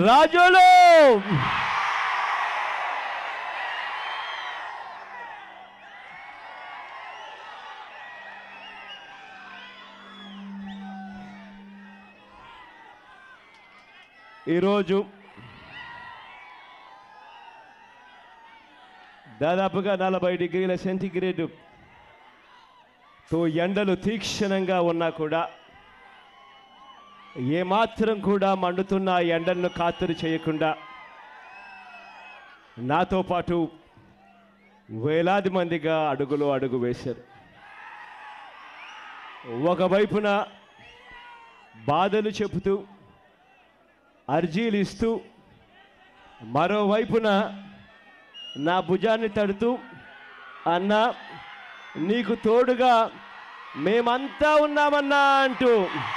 రాజులు ఈరోజు దాదాపుగా నలభై డిగ్రీల సెంటిగ్రేడ్ తో ఎండలు తీక్షణంగా ఉన్నా కూడా ఏమాత్రం కూడా మండుతున్న ఆ ఎండలను ఖాతరు చేయకుండా నాతో పాటు వేలాది మందిగా అడుగులో అడుగు వేశారు ఒకవైపున బాధలు చెబుతూ అర్జీలు ఇస్తూ మరోవైపున నా భుజాన్ని తడుతూ అన్నా నీకు తోడుగా మేమంతా ఉన్నామన్నా అంటూ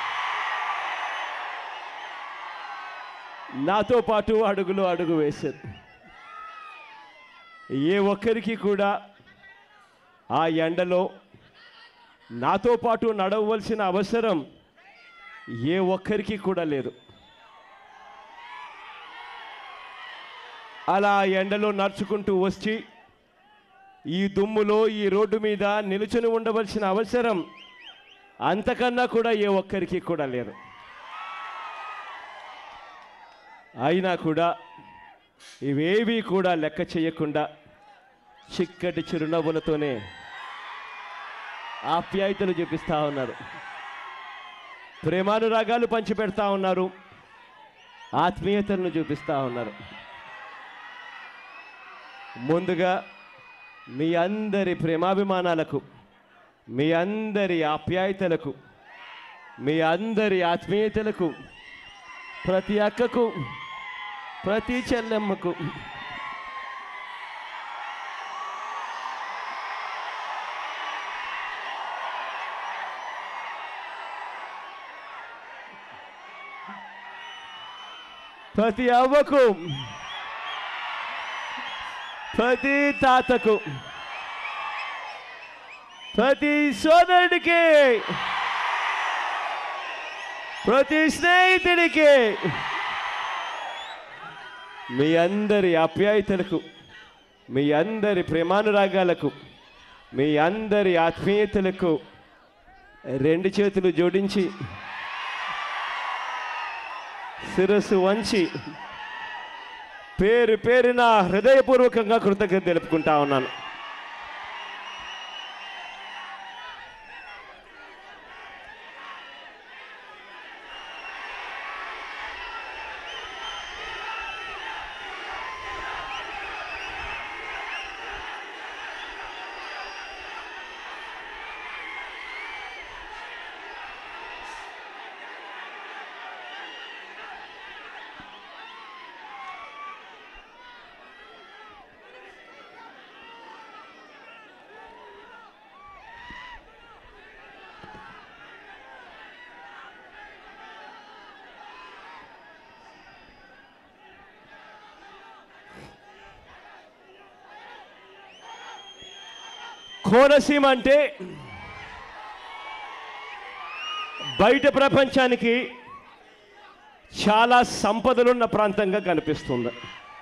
నాతో పాటు అడుగులో అడుగు వేశారు ఏ ఒక్కరికి కూడా ఆ ఎండలో నాతో పాటు నడవలసిన అవసరం ఏ ఒక్కరికి కూడా లేదు అలా ఎండలో నడుచుకుంటూ వచ్చి ఈ దుమ్ములో ఈ రోడ్డు మీద నిలుచుని ఉండవలసిన అవసరం అంతకన్నా కూడా ఏ ఒక్కరికి కూడా లేదు అయినా కూడా ఇవేవి కూడా లెక్క చేయకుండా చిక్కటి చిరునవ్వులతోనే ఆప్యాయతలు చూపిస్తూ ఉన్నారు ప్రేమానురాగాలు పంచిపెడతా ఉన్నారు ఆత్మీయతలను చూపిస్తూ ఉన్నారు ముందుగా మీ అందరి ప్రేమాభిమానాలకు మీ అందరి ఆప్యాయతలకు మీ అందరి ఆత్మీయతలకు ప్రతి అక్కకు ప్రతి చెల్లెమ్మకు ప్రతి అవ్వకు ప్రతి తాతకు ప్రతి సోదరుడికి ప్రతి స్నేహితుడికి మీ అందరి ఆప్యాయతలకు మీ అందరి ప్రేమానురాగాలకు మీ అందరి ఆత్మీయతలకు రెండు చేతులు జోడించి శిరస్సు వంచి పేరు పేరున హృదయపూర్వకంగా కృతజ్ఞత తెలుపుకుంటా ఉన్నాను కోనసీమ అంటే బయట ప్రపంచానికి చాలా సంపదలున్న ప్రాంతంగా కనిపిస్తుంది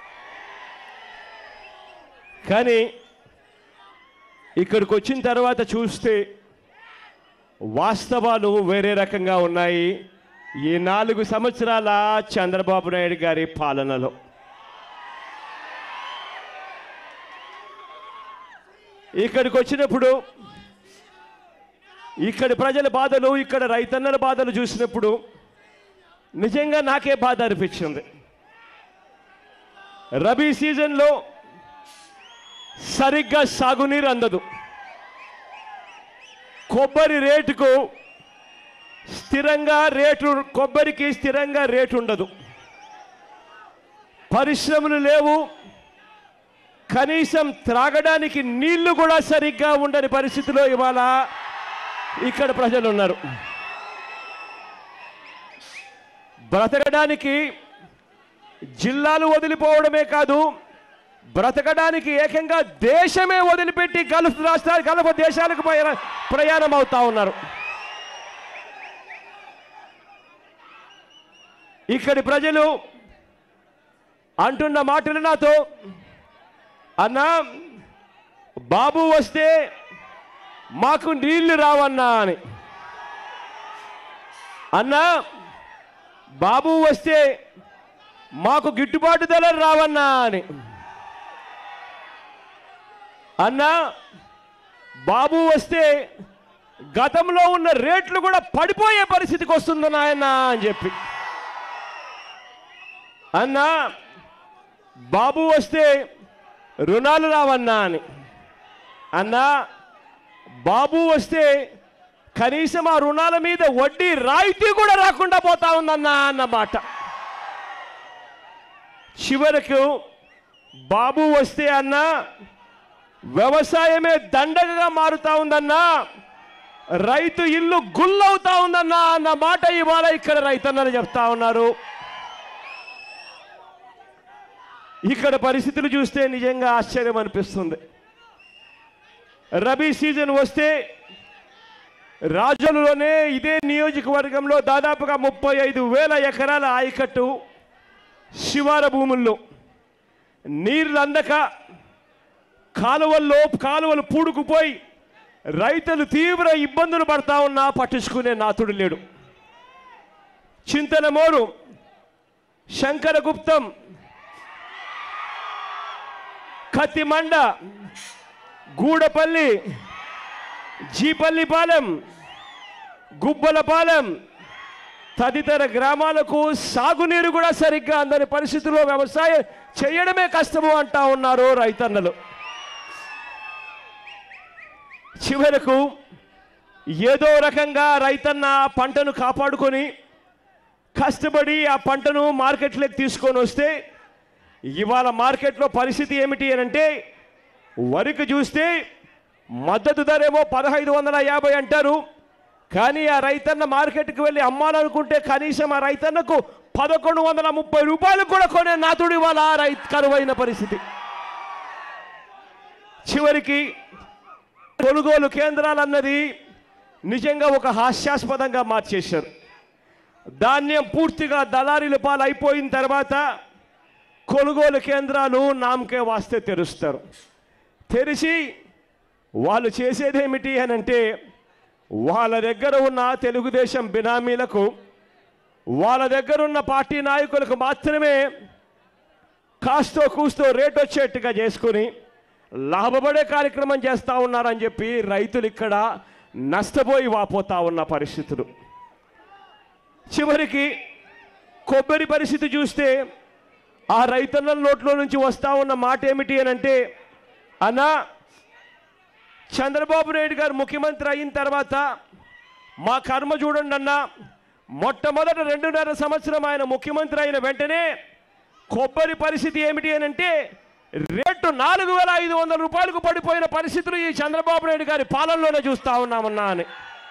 కానీ ఇక్కడికి వచ్చిన తర్వాత చూస్తే వాస్తవాలు వేరే రకంగా ఉన్నాయి ఈ నాలుగు సంవత్సరాల చంద్రబాబు నాయుడు గారి పాలనలో ఇక్కడికి వచ్చినప్పుడు ఇక్కడి ప్రజల బాధలు ఇక్కడ రైతన్నల బాధలు చూసినప్పుడు నిజంగా నాకే బాధ అనిపించింది రబీ సీజన్లో సరిగ్గా సాగునీరు అందదు కొబ్బరి రేటుకు స్థిరంగా రేటు కొబ్బరికి స్థిరంగా రేటు ఉండదు పరిశ్రమలు లేవు కనీసం త్రాగడానికి నీళ్లు కూడా సరిగ్గా ఉండని పరిస్థితిలో ఇవాళ ఇక్కడ ప్రజలు ఉన్నారు బ్రతకడానికి జిల్లాలు వదిలిపోవడమే కాదు బ్రతకడానికి ఏకంగా దేశమే వదిలిపెట్టి గల్ఫ్ రాష్ట్రాలు గల్ఫ్ దేశాలకు ప్రయా- ప్రయాణం అవుతా ఉన్నారు ఇక్కడి ప్రజలు అంటున్న మాటలు నాతో అన్నా బాబు వస్తే మాకు నీళ్లు రావన్నా అని అన్నా బాబు వస్తే మాకు గిట్టుబాటు ధరలు రావన్నా అని అన్నా బాబు వస్తే గతంలో ఉన్న రేట్లు కూడా పడిపోయే పరిస్థితికి వస్తుంది నాయన అని చెప్పి అన్నా బాబు వస్తే రుణాలు రావన్నా అని అన్నా బాబు వస్తే కనీసం ఆ రుణాల మీద వడ్డీ రాయితీ కూడా రాకుండా పోతా ఉందన్నా అన్నమాట చివరకు బాబు వస్తే అన్నా వ్యవసాయమే దండగగా మారుతా ఉందన్నా రైతు ఇల్లు గుల్లవుతా ఉందన్నా అన్న మాట ఇవాళ ఇక్కడ రైతన్నలు చెప్తా ఉన్నారు ఇక్కడ పరిస్థితులు చూస్తే నిజంగా ఆశ్చర్యం అనిపిస్తుంది రబీ సీజన్ వస్తే రాజులలోనే ఇదే నియోజకవర్గంలో దాదాపుగా ముప్పై ఐదు వేల ఎకరాల ఆయకట్టు శివార భూముల్లో నీళ్ళు అందక కాలువల్లో కాలువలు పూడుకుపోయి రైతులు తీవ్ర ఇబ్బందులు పడతా ఉన్నా పట్టించుకునే నాతుడు లేడు చింతనమోరు శంకరగుప్తం కత్తిమండ గూడపల్లి జీపల్లిపాలెం గుబ్బలపాలెం తదితర గ్రామాలకు సాగునీరు కూడా సరిగ్గా అందని పరిస్థితుల్లో వ్యవసాయం చేయడమే కష్టము అంటా ఉన్నారు రైతన్నలు చివరకు ఏదో రకంగా రైతన్న పంటను కాపాడుకొని కష్టపడి ఆ పంటను మార్కెట్లోకి తీసుకొని వస్తే ఇవాళ మార్కెట్లో పరిస్థితి ఏమిటి అని అంటే వరికి చూస్తే మద్దతు ధర ఏమో పదహైదు వందల యాభై అంటారు కానీ ఆ రైతన్న మార్కెట్కి వెళ్ళి అమ్మాలనుకుంటే కనీసం ఆ రైతన్నకు పదకొండు వందల ముప్పై రూపాయలు కూడా కొనే నాతుడు ఇవాళ రైతు కరువైన పరిస్థితి చివరికి కొనుగోలు కేంద్రాలు అన్నది నిజంగా ఒక హాస్యాస్పదంగా మార్చేశారు ధాన్యం పూర్తిగా దళారీల పాలు అయిపోయిన తర్వాత కొనుగోలు కేంద్రాలు నామకే వాస్తే తెరుస్తారు తెరిచి వాళ్ళు చేసేదేమిటి అని అంటే వాళ్ళ దగ్గర ఉన్న తెలుగుదేశం బినామీలకు వాళ్ళ దగ్గర ఉన్న పార్టీ నాయకులకు మాత్రమే కాస్తో కూస్తో రేట్ వచ్చేట్టుగా చేసుకుని లాభపడే కార్యక్రమం చేస్తూ ఉన్నారని చెప్పి రైతులు ఇక్కడ నష్టపోయి వాపోతా ఉన్న పరిస్థితులు చివరికి కొబ్బరి పరిస్థితి చూస్తే ఆ రైతన్నల నోట్లో నుంచి వస్తా ఉన్న మాట ఏమిటి అని అంటే అన్నా చంద్రబాబు నాయుడు గారు ముఖ్యమంత్రి అయిన తర్వాత మా కర్మ చూడండి అన్న మొట్టమొదట రెండున్నర సంవత్సరం ఆయన ముఖ్యమంత్రి అయిన వెంటనే కొబ్బరి పరిస్థితి ఏమిటి అని అంటే రేటు నాలుగు వేల ఐదు వందల రూపాయలకు పడిపోయిన పరిస్థితులు ఈ చంద్రబాబు నాయుడు గారి పాలనలోనే చూస్తా ఉన్నామన్నా అని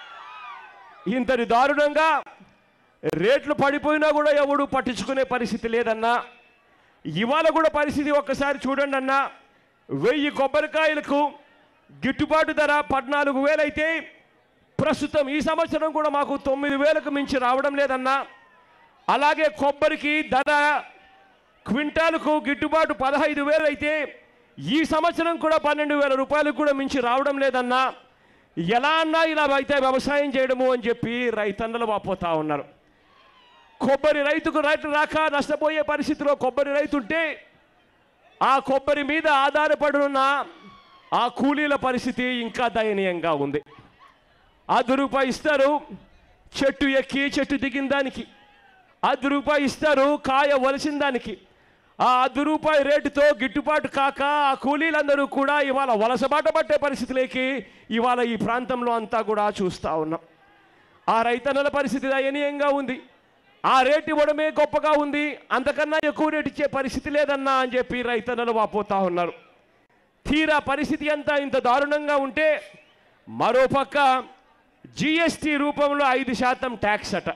ఇంతటి దారుణంగా రేట్లు పడిపోయినా కూడా ఎవడు పట్టించుకునే పరిస్థితి లేదన్నా ఇవాళ కూడా పరిస్థితి ఒక్కసారి చూడండి అన్నా వెయ్యి కొబ్బరికాయలకు గిట్టుబాటు ధర పద్నాలుగు వేలైతే ప్రస్తుతం ఈ సంవత్సరం కూడా మాకు తొమ్మిది వేలకు మించి రావడం లేదన్నా అలాగే కొబ్బరికి ధర క్వింటాలకు గిట్టుబాటు పదహైదు వేలు అయితే ఈ సంవత్సరం కూడా పన్నెండు వేల రూపాయలకు కూడా మించి రావడం లేదన్నా ఎలా అన్నా ఇలా అయితే వ్యవసాయం చేయడము అని చెప్పి రైతన్నలు వాపోతా ఉన్నారు కొబ్బరి రైతుకు రైతు రాక నష్టపోయే పరిస్థితిలో కొబ్బరి రైతు ఉంటే ఆ కొబ్బరి మీద ఆధారపడి ఉన్న ఆ కూలీల పరిస్థితి ఇంకా దయనీయంగా ఉంది అర్ధ రూపాయి ఇస్తారు చెట్టు ఎక్కి చెట్టు దిగిన దానికి అర్ధ రూపాయి ఇస్తారు కాయ వలసిన దానికి ఆ అర్ధ రూపాయి రేటుతో గిట్టుబాటు కాక ఆ కూలీలందరూ కూడా ఇవాళ వలసబాట పట్టే పరిస్థితిలోకి ఇవాళ ఈ ప్రాంతంలో అంతా కూడా చూస్తూ ఉన్నాం ఆ రైతన్నల పరిస్థితి దయనీయంగా ఉంది ఆ రేటు ఇవ్వడమే గొప్పగా ఉంది అంతకన్నా ఎక్కువ రేటు ఇచ్చే పరిస్థితి లేదన్నా అని చెప్పి రైతన్నలు వాపోతా ఉన్నారు తీరా పరిస్థితి అంతా ఇంత దారుణంగా ఉంటే మరోపక్క జిఎస్టి రూపంలో ఐదు శాతం ట్యాక్స్ అట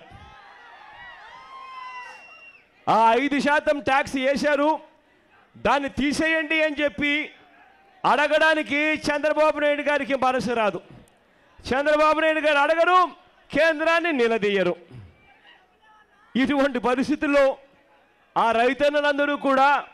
ఆ ఐదు శాతం ట్యాక్స్ వేశారు దాన్ని తీసేయండి అని చెప్పి అడగడానికి చంద్రబాబు నాయుడు గారికి మనసు రాదు చంద్రబాబు నాయుడు గారు అడగరు కేంద్రాన్ని నిలదీయరు ఇటువంటి పరిస్థితుల్లో ఆ రైతన్నలందరూ కూడా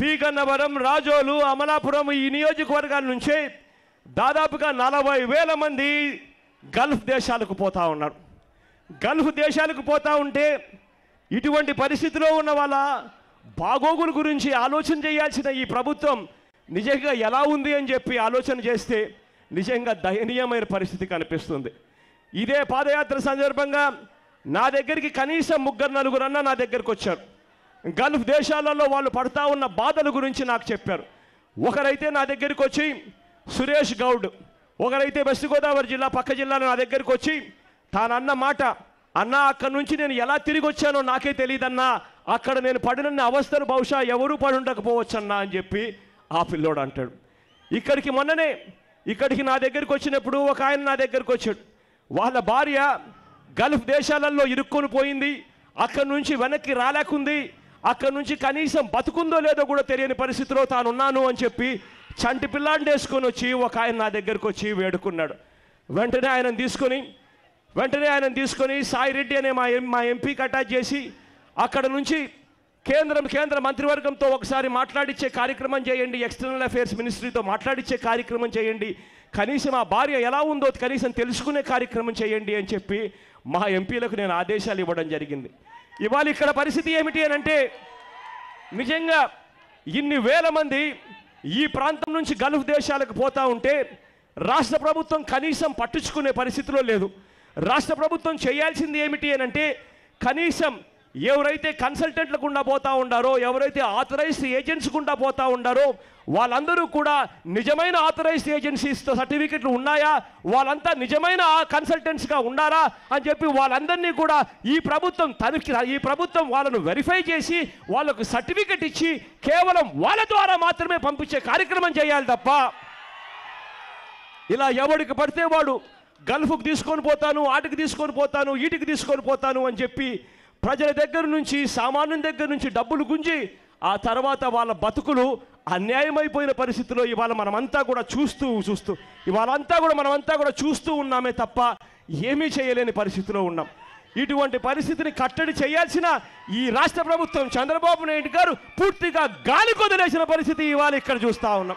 పీగన్నవరం రాజోలు అమలాపురం ఈ నియోజకవర్గాల నుంచే దాదాపుగా నలభై వేల మంది గల్ఫ్ దేశాలకు పోతా ఉన్నారు గల్ఫ్ దేశాలకు పోతా ఉంటే ఇటువంటి పరిస్థితిలో ఉన్న వాళ్ళ బాగోగుల గురించి ఆలోచన చేయాల్సిన ఈ ప్రభుత్వం నిజంగా ఎలా ఉంది అని చెప్పి ఆలోచన చేస్తే నిజంగా దయనీయమైన పరిస్థితి కనిపిస్తుంది ఇదే పాదయాత్ర సందర్భంగా నా దగ్గరికి కనీసం ముగ్గురు నలుగురన్నా నా దగ్గరికి వచ్చారు గల్ఫ్ దేశాలలో వాళ్ళు పడతా ఉన్న బాధల గురించి నాకు చెప్పారు ఒకరైతే నా దగ్గరికి వచ్చి సురేష్ గౌడ్ ఒకరైతే వెస్ట్ గోదావరి జిల్లా పక్క జిల్లాలో నా దగ్గరికి వచ్చి తాను అన్న మాట అన్న అక్కడి నుంచి నేను ఎలా తిరిగి వచ్చానో నాకే తెలియదన్నా అక్కడ నేను పడిన అవస్థలు బహుశా ఎవరూ పడి ఉండకపోవచ్చన్నా అని చెప్పి ఆ పిల్లోడు అంటాడు ఇక్కడికి మొన్ననే ఇక్కడికి నా దగ్గరికి వచ్చినప్పుడు ఒక ఆయన నా దగ్గరికి వచ్చాడు వాళ్ళ భార్య గల్ఫ్ దేశాలలో ఇరుక్కొని పోయింది అక్కడి నుంచి వెనక్కి రాలేకుంది అక్కడి నుంచి కనీసం బతుకుందో లేదో కూడా తెలియని పరిస్థితిలో తాను ఉన్నాను అని చెప్పి చంటి పిల్లాడిని వేసుకొని వచ్చి ఒక ఆయన నా దగ్గరికి వచ్చి వేడుకున్నాడు వెంటనే ఆయనను తీసుకొని వెంటనే ఆయనను తీసుకొని సాయి రెడ్డి అనే మా ఎం మా ఎంపీకి అటాచ్ చేసి అక్కడ నుంచి కేంద్రం కేంద్ర మంత్రివర్గంతో ఒకసారి మాట్లాడించే కార్యక్రమం చేయండి ఎక్స్టర్నల్ అఫైర్స్ మినిస్ట్రీతో మాట్లాడించే కార్యక్రమం చేయండి కనీసం ఆ భార్య ఎలా ఉందో కనీసం తెలుసుకునే కార్యక్రమం చేయండి అని చెప్పి మా ఎంపీలకు నేను ఆదేశాలు ఇవ్వడం జరిగింది ఇవాళ ఇక్కడ పరిస్థితి ఏమిటి అని అంటే నిజంగా ఇన్ని వేల మంది ఈ ప్రాంతం నుంచి గల్ఫ్ దేశాలకు పోతా ఉంటే రాష్ట్ర ప్రభుత్వం కనీసం పట్టించుకునే పరిస్థితిలో లేదు రాష్ట్ర ప్రభుత్వం చేయాల్సింది ఏమిటి అని అంటే కనీసం ఎవరైతే కన్సల్టెంట్ల గుండా పోతా ఉండారో ఎవరైతే ఆథరైజ్డ్ ఏజెంట్స్ గుండా పోతా ఉండారో వాళ్ళందరూ కూడా నిజమైన ఆథరైజ్డ్ ఏజెన్సీస్తో సర్టిఫికెట్లు ఉన్నాయా వాళ్ళంతా నిజమైన కన్సల్టెంట్స్గా ఉన్నారా అని చెప్పి వాళ్ళందరినీ కూడా ఈ ప్రభుత్వం తనిఖీ ఈ ప్రభుత్వం వాళ్ళను వెరిఫై చేసి వాళ్ళకు సర్టిఫికెట్ ఇచ్చి కేవలం వాళ్ళ ద్వారా మాత్రమే పంపించే కార్యక్రమం చేయాలి తప్ప ఇలా ఎవడికి పడితే వాడు గల్ఫ్కి తీసుకొని పోతాను ఆటికి తీసుకొని పోతాను ఈటికి తీసుకొని పోతాను అని చెప్పి ప్రజల దగ్గర నుంచి సామాన్యుల దగ్గర నుంచి డబ్బులు గుంజి ఆ తర్వాత వాళ్ళ బతుకులు అన్యాయమైపోయిన పరిస్థితిలో ఇవాళ మనమంతా కూడా చూస్తూ చూస్తూ ఇవాళ అంతా కూడా మనమంతా కూడా చూస్తూ ఉన్నామే తప్ప ఏమీ చేయలేని పరిస్థితిలో ఉన్నాం ఇటువంటి పరిస్థితిని కట్టడి చేయాల్సిన ఈ రాష్ట్ర ప్రభుత్వం చంద్రబాబు నాయుడు గారు పూర్తిగా గాలి కొదిలేసిన పరిస్థితి ఇవాళ ఇక్కడ చూస్తూ ఉన్నాం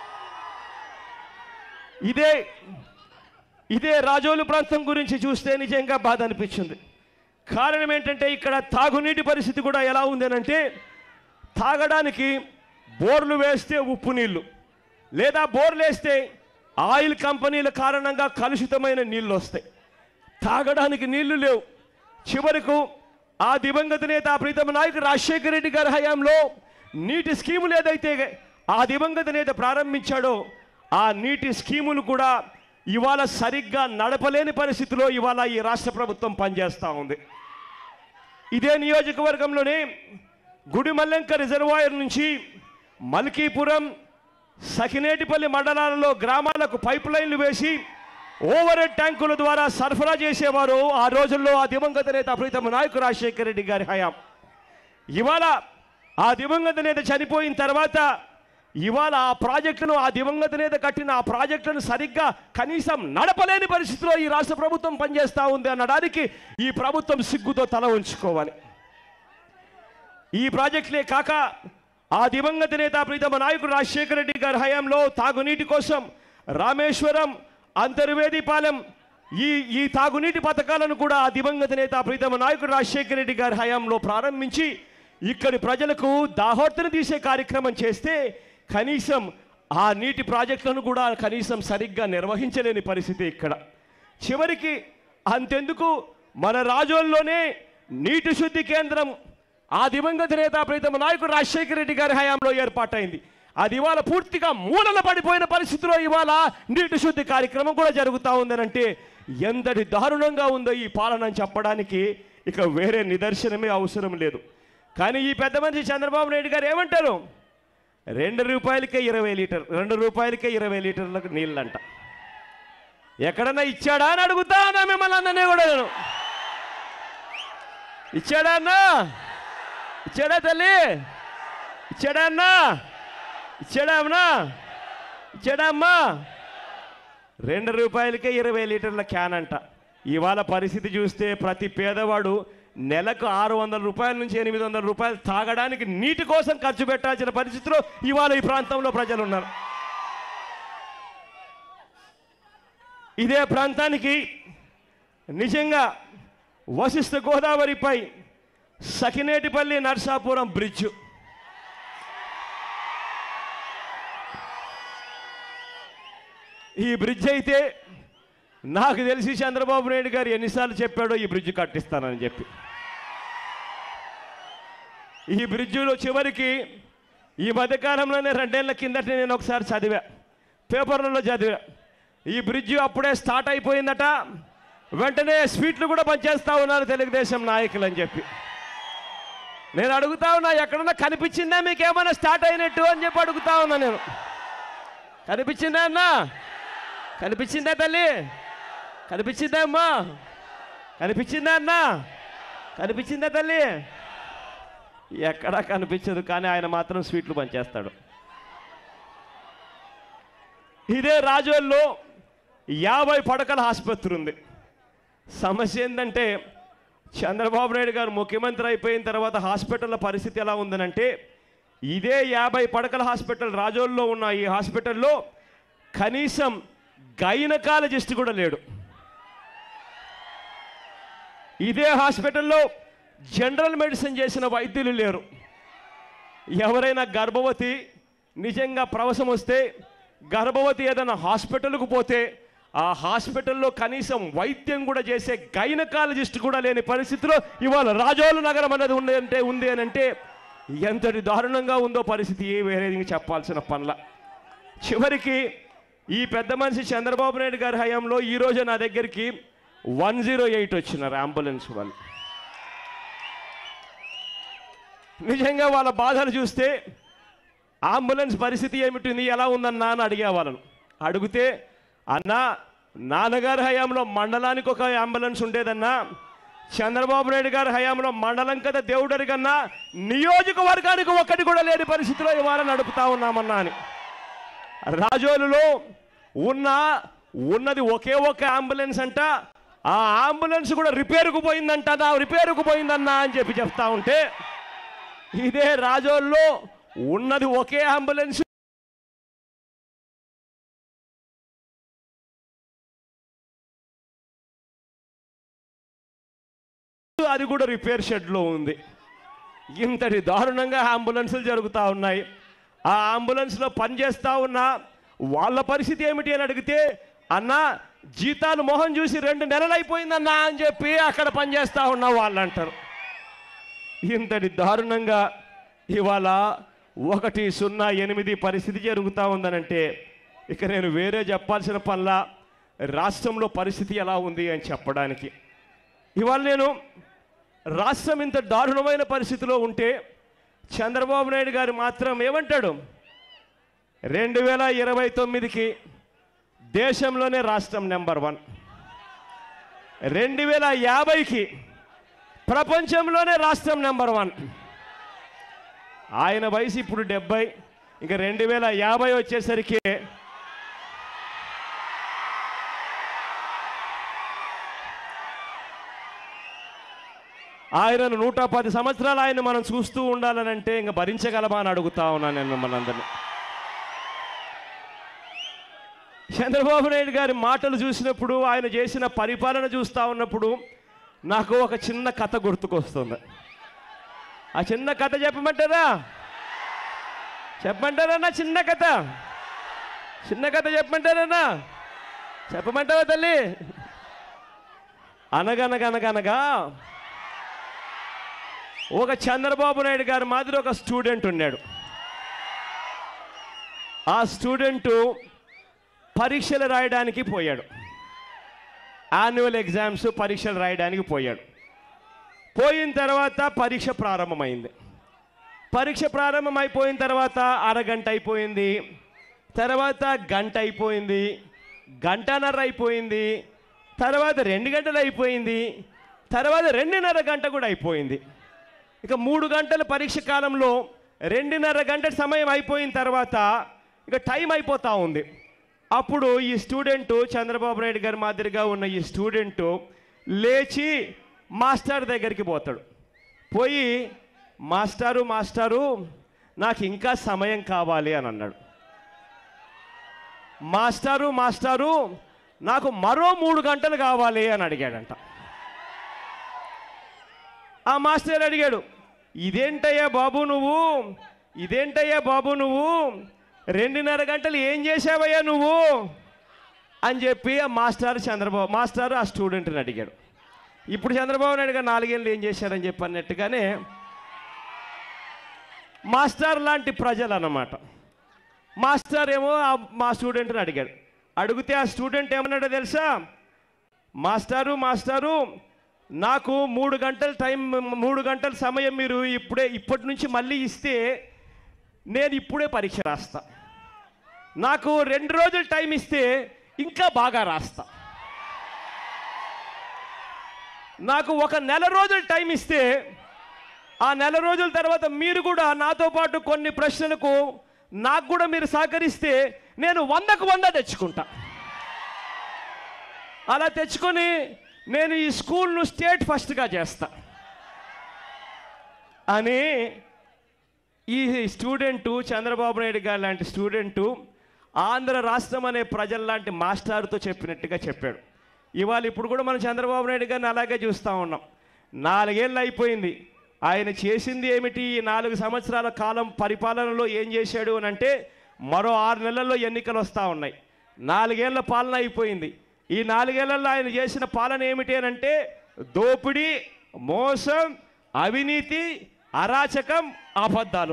ఇదే ఇదే రాజోలు ప్రాంతం గురించి చూస్తే నిజంగా బాధ అనిపించింది కారణం ఏంటంటే ఇక్కడ తాగునీటి పరిస్థితి కూడా ఎలా ఉందనంటే తాగడానికి బోర్లు వేస్తే ఉప్పు నీళ్లు లేదా బోర్లు వేస్తే ఆయిల్ కంపెనీల కారణంగా కలుషితమైన నీళ్లు వస్తాయి తాగడానికి నీళ్లు లేవు చివరకు ఆ దివంగత నేత ప్రీతమ నాయకు రాజశేఖర రెడ్డి గారి హయాంలో నీటి స్కీములు ఏదైతే ఆ దివంగత నేత ప్రారంభించాడో ఆ నీటి స్కీములు కూడా ఇవాళ సరిగ్గా నడపలేని పరిస్థితిలో ఇవాళ ఈ రాష్ట్ర ప్రభుత్వం పనిచేస్తూ ఉంది ఇదే నియోజకవర్గంలోనే గుడిమల్లంక రిజర్వాయర్ నుంచి మల్కీపురం సకినేటిపల్లి మండలాలలో గ్రామాలకు పైప్ లైన్లు వేసి ఓవర్ హెడ్ ట్యాంకుల ద్వారా సరఫరా చేసేవారు ఆ రోజుల్లో ఆ దివంగత నేత ప్రీతమ నాయకు రాజశేఖర రెడ్డి గారి హయాం ఇవాళ ఆ దివంగత నేత చనిపోయిన తర్వాత ఇవాళ ఆ ప్రాజెక్టును ఆ దివంగత నేత కట్టిన ఆ ప్రాజెక్టులను సరిగ్గా కనీసం నడపలేని పరిస్థితిలో ఈ రాష్ట్ర ప్రభుత్వం పనిచేస్తూ ఉంది అనడానికి ఈ ప్రభుత్వం సిగ్గుతో తల ఉంచుకోవాలి ఈ ప్రాజెక్టులే కాక ఆ దివంగత నేత ప్రీతమ నాయకుడు రాజశేఖర రెడ్డి గారి హయాంలో తాగునీటి కోసం రామేశ్వరం అంతర్వేదిపాలెం ఈ ఈ తాగునీటి పథకాలను కూడా ఆ దివంగత నేత ప్రీతమ నాయకుడు రాజశేఖర రెడ్డి గారి హయాంలో ప్రారంభించి ఇక్కడి ప్రజలకు దాహోర్తను తీసే కార్యక్రమం చేస్తే కనీసం ఆ నీటి ప్రాజెక్టులను కూడా కనీసం సరిగ్గా నిర్వహించలేని పరిస్థితి ఇక్కడ చివరికి అంతెందుకు మన రాజోల్లోనే నీటి శుద్ధి కేంద్రం ఆ దివంగత నేత ప్రీతమ నాయకుడు రాజశేఖర రెడ్డి గారి హయాంలో ఏర్పాటైంది అది ఇవాళ పూర్తిగా మూలన పడిపోయిన పరిస్థితిలో ఇవాళ నీటి శుద్ధి కార్యక్రమం కూడా జరుగుతూ ఉందనంటే ఎంతటి దారుణంగా ఉందో ఈ పాలన అని చెప్పడానికి ఇక వేరే నిదర్శనమే అవసరం లేదు కానీ ఈ పెద్ద మనిషి చంద్రబాబు నాయుడు గారు ఏమంటారు రెండు రూపాయలకే ఇరవై లీటర్ రెండు రూపాయలకే ఇరవై లీటర్లకు నీళ్ళంట ఎక్కడన్నా ఇచ్చాడా అని అడుగుతా ఉన్నా మిమ్మల్ని అన్ననే కూడా నేను ఇచ్చాడా అన్నా ఇచ్చాడా తల్లి ఇచ్చాడా అన్నా ఇచ్చాడా అమ్మా ఇచ్చాడా అమ్మా రెండు రూపాయలకే ఇరవై లీటర్ల క్యాన్ అంట ఇవాళ పరిస్థితి చూస్తే ప్రతి పేదవాడు నెలకు ఆరు వందల రూపాయల నుంచి ఎనిమిది వందల రూపాయలు తాగడానికి నీటి కోసం ఖర్చు పెట్టాల్సిన పరిస్థితిలో ఇవాళ ఈ ప్రాంతంలో ప్రజలు ఉన్నారు ఇదే ప్రాంతానికి నిజంగా వశిష్ఠ గోదావరిపై సకినేటిపల్లి నర్సాపురం బ్రిడ్జ్ ఈ బ్రిడ్జ్ అయితే నాకు తెలిసి చంద్రబాబు నాయుడు గారు ఎన్నిసార్లు చెప్పాడో ఈ బ్రిడ్జ్ కట్టిస్తానని చెప్పి ఈ బ్రిడ్జిలో చివరికి ఈ మధ్యకాలంలోనే రెండేళ్ల కిందట నేను ఒకసారి చదివా పేపర్లలో చదివా ఈ బ్రిడ్జి అప్పుడే స్టార్ట్ అయిపోయిందట వెంటనే స్వీట్లు కూడా పనిచేస్తా ఉన్నారు తెలుగుదేశం నాయకులు అని చెప్పి నేను అడుగుతా ఉన్నా ఎక్కడన్నా కనిపించిందా మీకు ఏమైనా స్టార్ట్ అయినట్టు అని చెప్పి అడుగుతా ఉన్నా నేను కనిపించిందా అన్నా కనిపించిందా తల్లి కనిపించిందా అమ్మా కనిపించిందా అన్నా కనిపించిందా తల్లి ఎక్కడా కనిపించదు కానీ ఆయన మాత్రం స్వీట్లు పనిచేస్తాడు ఇదే రాజోల్లో యాభై పడకల ఆసుపత్రి ఉంది సమస్య ఏంటంటే చంద్రబాబు నాయుడు గారు ముఖ్యమంత్రి అయిపోయిన తర్వాత హాస్పిటల్ల పరిస్థితి ఎలా ఉందనంటే ఇదే యాభై పడకల హాస్పిటల్ రాజోల్లో ఉన్న ఈ హాస్పిటల్లో కనీసం గైనకాలజిస్ట్ కూడా లేడు ఇదే హాస్పిటల్లో జనరల్ మెడిసిన్ చేసిన వైద్యులు లేరు ఎవరైనా గర్భవతి నిజంగా ప్రవసం వస్తే గర్భవతి ఏదైనా హాస్పిటల్కు పోతే ఆ హాస్పిటల్లో కనీసం వైద్యం కూడా చేసే గైనకాలజిస్ట్ కూడా లేని పరిస్థితిలో ఇవాళ రాజోలు నగరం అనేది ఉంది అంటే ఉంది అని అంటే ఎంతటి దారుణంగా ఉందో పరిస్థితి ఏ వేరే చెప్పాల్సిన పనుల చివరికి ఈ పెద్ద మనిషి చంద్రబాబు నాయుడు గారి హయాంలో ఈరోజు నా దగ్గరికి వన్ జీరో ఎయిట్ వచ్చినారు అంబులెన్స్ వాళ్ళు నిజంగా వాళ్ళ బాధలు చూస్తే అంబులెన్స్ పరిస్థితి ఏమిటి ఎలా ఉందన్నా అని అడిగే వాళ్ళను అడిగితే అన్నా నాన్నగారి హయాంలో మండలానికి ఒక అంబులెన్స్ ఉండేదన్నా చంద్రబాబు నాయుడు గారి హయాంలో మండలం కదా దేవుడరి కన్నా నియోజకవర్గానికి ఒక్కటి కూడా లేని పరిస్థితిలో ఇవాళ నడుపుతా ఉన్నామన్నా అని రాజోలులో ఉన్న ఉన్నది ఒకే ఒక అంబులెన్స్ అంట ఆ అంబులెన్స్ కూడా రిపేరుకు పోయిందంట నా రిపేరుకు పోయిందన్నా అని చెప్పి చెప్తా ఉంటే ఇదే రాజోల్లో ఉన్నది ఒకే అంబులెన్స్ అది కూడా రిపేర్ షెడ్లో ఉంది ఇంతటి దారుణంగా అంబులెన్సులు జరుగుతూ ఉన్నాయి ఆ అంబులెన్స్లో పనిచేస్తా ఉన్న వాళ్ళ పరిస్థితి ఏమిటి అని అడిగితే అన్న జీతాలు మొహం చూసి రెండు నెలలు అయిపోయిందన్నా అని చెప్పి అక్కడ పనిచేస్తా ఉన్న వాళ్ళు అంటారు ఇంతటి దారుణంగా ఇవాళ ఒకటి సున్నా ఎనిమిది పరిస్థితి జరుగుతూ ఉందనంటే ఇక నేను వేరే చెప్పాల్సిన పనుల రాష్ట్రంలో పరిస్థితి ఎలా ఉంది అని చెప్పడానికి ఇవాళ నేను రాష్ట్రం ఇంత దారుణమైన పరిస్థితిలో ఉంటే చంద్రబాబు నాయుడు గారు మాత్రం ఏమంటాడు రెండు వేల ఇరవై తొమ్మిదికి దేశంలోనే రాష్ట్రం నెంబర్ వన్ రెండు వేల యాభైకి ప్రపంచంలోనే రాష్ట్రం నెంబర్ వన్ ఆయన వయసు ఇప్పుడు డెబ్బై ఇంకా రెండు వేల యాభై వచ్చేసరికి ఆయనను నూట పది సంవత్సరాలు ఆయన మనం చూస్తూ ఉండాలనంటే ఇంకా భరించగలమా అని అడుగుతా ఉన్నాను నేను మిమ్మల్ని అందరినీ చంద్రబాబు నాయుడు గారి మాటలు చూసినప్పుడు ఆయన చేసిన పరిపాలన చూస్తూ ఉన్నప్పుడు నాకు ఒక చిన్న కథ గుర్తుకొస్తుంది ఆ చిన్న కథ చెప్పమంటారా చెప్పమంటారన్నా చిన్న కథ చిన్న కథ చెప్పమంటారన్నా చెప్పమంటావా తల్లి అనగనగనగనగా ఒక చంద్రబాబు నాయుడు గారి మాదిరి ఒక స్టూడెంట్ ఉన్నాడు ఆ స్టూడెంటు పరీక్షలు రాయడానికి పోయాడు యాన్యువల్ ఎగ్జామ్స్ పరీక్షలు రాయడానికి పోయాడు పోయిన తర్వాత పరీక్ష ప్రారంభమైంది పరీక్ష ప్రారంభమైపోయిన తర్వాత అరగంట అయిపోయింది తర్వాత గంట అయిపోయింది గంటన్నర అయిపోయింది తర్వాత రెండు గంటలు అయిపోయింది తర్వాత రెండున్నర గంట కూడా అయిపోయింది ఇక మూడు గంటల పరీక్ష కాలంలో రెండున్నర గంటల సమయం అయిపోయిన తర్వాత ఇక టైం అయిపోతూ ఉంది అప్పుడు ఈ స్టూడెంటు చంద్రబాబు నాయుడు గారి మాదిరిగా ఉన్న ఈ స్టూడెంటు లేచి మాస్టర్ దగ్గరికి పోతాడు పోయి మాస్టారు మాస్టారు నాకు ఇంకా సమయం కావాలి అని అన్నాడు మాస్టారు మాస్టారు నాకు మరో మూడు గంటలు కావాలి అని అడిగాడంట ఆ మాస్టర్ అడిగాడు ఇదేంటయ్యా బాబు నువ్వు ఇదేంటయ్యా బాబు నువ్వు రెండున్నర గంటలు ఏం చేసావయ్యా నువ్వు అని చెప్పి ఆ మాస్టర్ చంద్రబాబు మాస్టర్ ఆ స్టూడెంట్ని అడిగాడు ఇప్పుడు చంద్రబాబు నాయుడు గారు నాలుగేళ్ళు ఏం చేశారని చెప్పి అన్నట్టుగానే మాస్టర్ లాంటి ప్రజలు అన్నమాట మాస్టర్ ఏమో ఆ మా స్టూడెంట్ని అడిగాడు అడిగితే ఆ స్టూడెంట్ ఏమన్నాడో తెలుసా మాస్టారు మాస్టారు నాకు మూడు గంటల టైం మూడు గంటల సమయం మీరు ఇప్పుడే ఇప్పటి నుంచి మళ్ళీ ఇస్తే నేను ఇప్పుడే పరీక్ష రాస్తా నాకు రెండు రోజులు టైం ఇస్తే ఇంకా బాగా రాస్తా నాకు ఒక నెల రోజులు టైం ఇస్తే ఆ నెల రోజుల తర్వాత మీరు కూడా నాతో పాటు కొన్ని ప్రశ్నలకు నాకు కూడా మీరు సహకరిస్తే నేను వందకు వంద తెచ్చుకుంటా అలా తెచ్చుకొని నేను ఈ స్కూల్ను స్టేట్ ఫస్ట్గా చేస్తా అని ఈ స్టూడెంటు చంద్రబాబు నాయుడు గారు లాంటి స్టూడెంటు ఆంధ్ర రాష్ట్రం అనే ప్రజల లాంటి మాస్టార్తో చెప్పినట్టుగా చెప్పాడు ఇవాళ ఇప్పుడు కూడా మనం చంద్రబాబు నాయుడు గారిని అలాగే చూస్తూ ఉన్నాం నాలుగేళ్ళు అయిపోయింది ఆయన చేసింది ఏమిటి ఈ నాలుగు సంవత్సరాల కాలం పరిపాలనలో ఏం చేశాడు అని అంటే మరో ఆరు నెలల్లో ఎన్నికలు వస్తూ ఉన్నాయి నాలుగేళ్ల పాలన అయిపోయింది ఈ నాలుగేళ్లలో ఆయన చేసిన పాలన ఏమిటి అని అంటే దోపిడీ మోసం అవినీతి అరాచకం అబద్ధాలు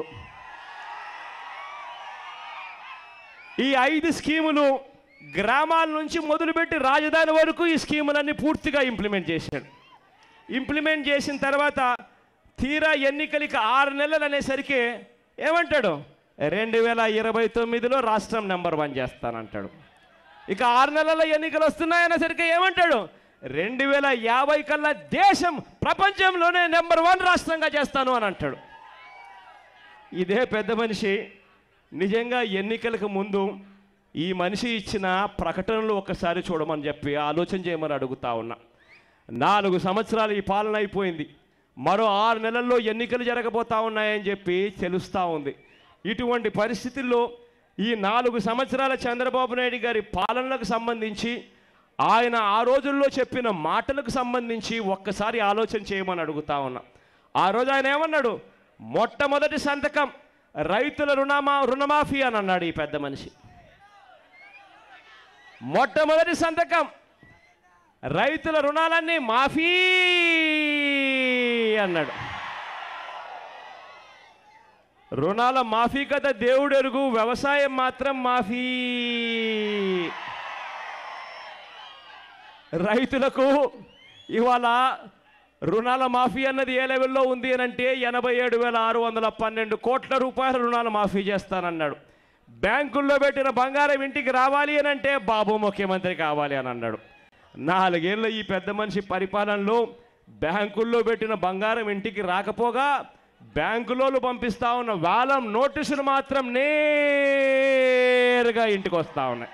ఈ ఐదు స్కీములు గ్రామాల నుంచి మొదలుపెట్టి రాజధాని వరకు ఈ స్కీములన్నీ పూర్తిగా ఇంప్లిమెంట్ చేశాడు ఇంప్లిమెంట్ చేసిన తర్వాత తీరా ఎన్నికలకి ఆరు నెలలు అనేసరికి ఏమంటాడు రెండు వేల ఇరవై తొమ్మిదిలో రాష్ట్రం నెంబర్ వన్ చేస్తానంటాడు ఇక ఆరు నెలల ఎన్నికలు వస్తున్నాయనేసరికి ఏమంటాడు రెండు వేల యాభై కల్లా దేశం ప్రపంచంలోనే నెంబర్ వన్ రాష్ట్రంగా చేస్తాను అని అంటాడు ఇదే పెద్ద మనిషి నిజంగా ఎన్నికలకు ముందు ఈ మనిషి ఇచ్చిన ప్రకటనలు ఒకసారి చూడమని చెప్పి ఆలోచన చేయమని అడుగుతా ఉన్నా నాలుగు సంవత్సరాలు ఈ పాలన అయిపోయింది మరో ఆరు నెలల్లో ఎన్నికలు జరగబోతా ఉన్నాయని చెప్పి తెలుస్తూ ఉంది ఇటువంటి పరిస్థితుల్లో ఈ నాలుగు సంవత్సరాల చంద్రబాబు నాయుడు గారి పాలనలకు సంబంధించి ఆయన ఆ రోజుల్లో చెప్పిన మాటలకు సంబంధించి ఒక్కసారి ఆలోచన చేయమని అడుగుతా ఉన్నా ఆ రోజు ఆయన ఏమన్నాడు మొట్టమొదటి సంతకం రైతుల రుణమా రుణమాఫీ అని అన్నాడు ఈ పెద్ద మనిషి మొట్టమొదటి సంతకం రైతుల రుణాలన్నీ మాఫీ అన్నాడు రుణాల మాఫీ కథ దేవుడు ఎరుగు వ్యవసాయం మాత్రం మాఫీ రైతులకు ఇవాళ రుణాల మాఫీ అన్నది ఏ లెవెల్లో ఉంది అని అంటే ఎనభై ఏడు వేల ఆరు వందల పన్నెండు కోట్ల రూపాయల రుణాల మాఫీ చేస్తానన్నాడు బ్యాంకుల్లో పెట్టిన బంగారం ఇంటికి రావాలి అని అంటే బాబు ముఖ్యమంత్రి కావాలి అని అన్నాడు నాలుగేళ్ళ ఈ పెద్ద మనిషి పరిపాలనలో బ్యాంకుల్లో పెట్టిన బంగారం ఇంటికి రాకపోగా బ్యాంకులోలు పంపిస్తా ఉన్న వేలం నోటీసులు మాత్రం నేరుగా ఇంటికి వస్తూ ఉన్నాయి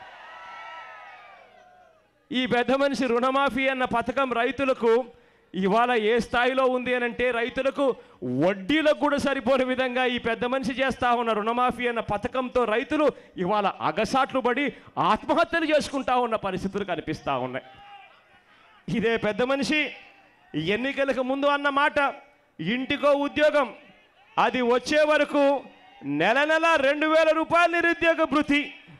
ఈ పెద్ద మనిషి రుణమాఫీ అన్న పథకం రైతులకు ఇవాళ ఏ స్థాయిలో ఉంది అని అంటే రైతులకు వడ్డీలకు కూడా సరిపోని విధంగా ఈ పెద్ద మనిషి చేస్తా ఉన్న రుణమాఫీ అన్న పథకంతో రైతులు ఇవాళ అగసాట్లు పడి ఆత్మహత్యలు చేసుకుంటా ఉన్న పరిస్థితులు కనిపిస్తూ ఉన్నాయి ఇదే పెద్ద మనిషి ఎన్నికలకు ముందు అన్న మాట ఇంటికో ఉద్యోగం అది వచ్చే వరకు నెల నెల రెండు వేల రూపాయల నిరుద్యోగ భృతి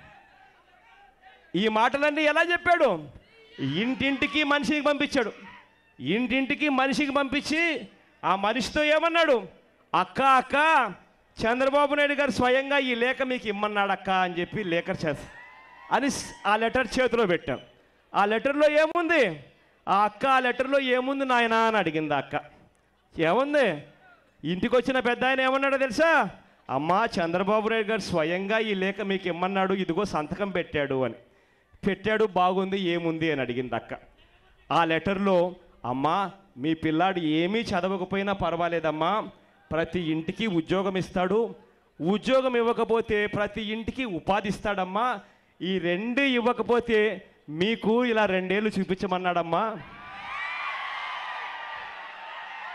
ఈ మాటలన్నీ ఎలా చెప్పాడు ఇంటింటికి మనిషికి పంపించాడు ఇంటింటికి మనిషికి పంపించి ఆ మనిషితో ఏమన్నాడు అక్క అక్క చంద్రబాబు నాయుడు గారు స్వయంగా ఈ లేఖ మీకు ఇమ్మన్నాడు అక్క అని చెప్పి లేఖ చేస్తా అని స్- ఆ లెటర్ చేతిలో పెట్టాం ఆ లెటర్లో ఏముంది ఆ అక్క ఆ లెటర్లో ఏముంది నాయనా అని అడిగింది ఆ అక్క ఏముంది ఇంటికి వచ్చిన పెద్ద ఆయన ఏమన్నాడో తెలుసా అమ్మా చంద్రబాబు నాయుడు గారు స్వయంగా ఈ లేఖ మీకు ఇమ్మన్నాడు ఇదిగో సంతకం పెట్టాడు అని పెట్టాడు బాగుంది ఏముంది అని అడిగింది అక్క ఆ లెటర్లో అమ్మా మీ పిల్లాడు ఏమీ చదవకపోయినా పర్వాలేదమ్మా ప్రతి ఇంటికి ఉద్యోగం ఇస్తాడు ఉద్యోగం ఇవ్వకపోతే ప్రతి ఇంటికి ఉపాధి ఇస్తాడమ్మా ఈ రెండు ఇవ్వకపోతే మీకు ఇలా రెండేళ్ళు చూపించమన్నాడమ్మా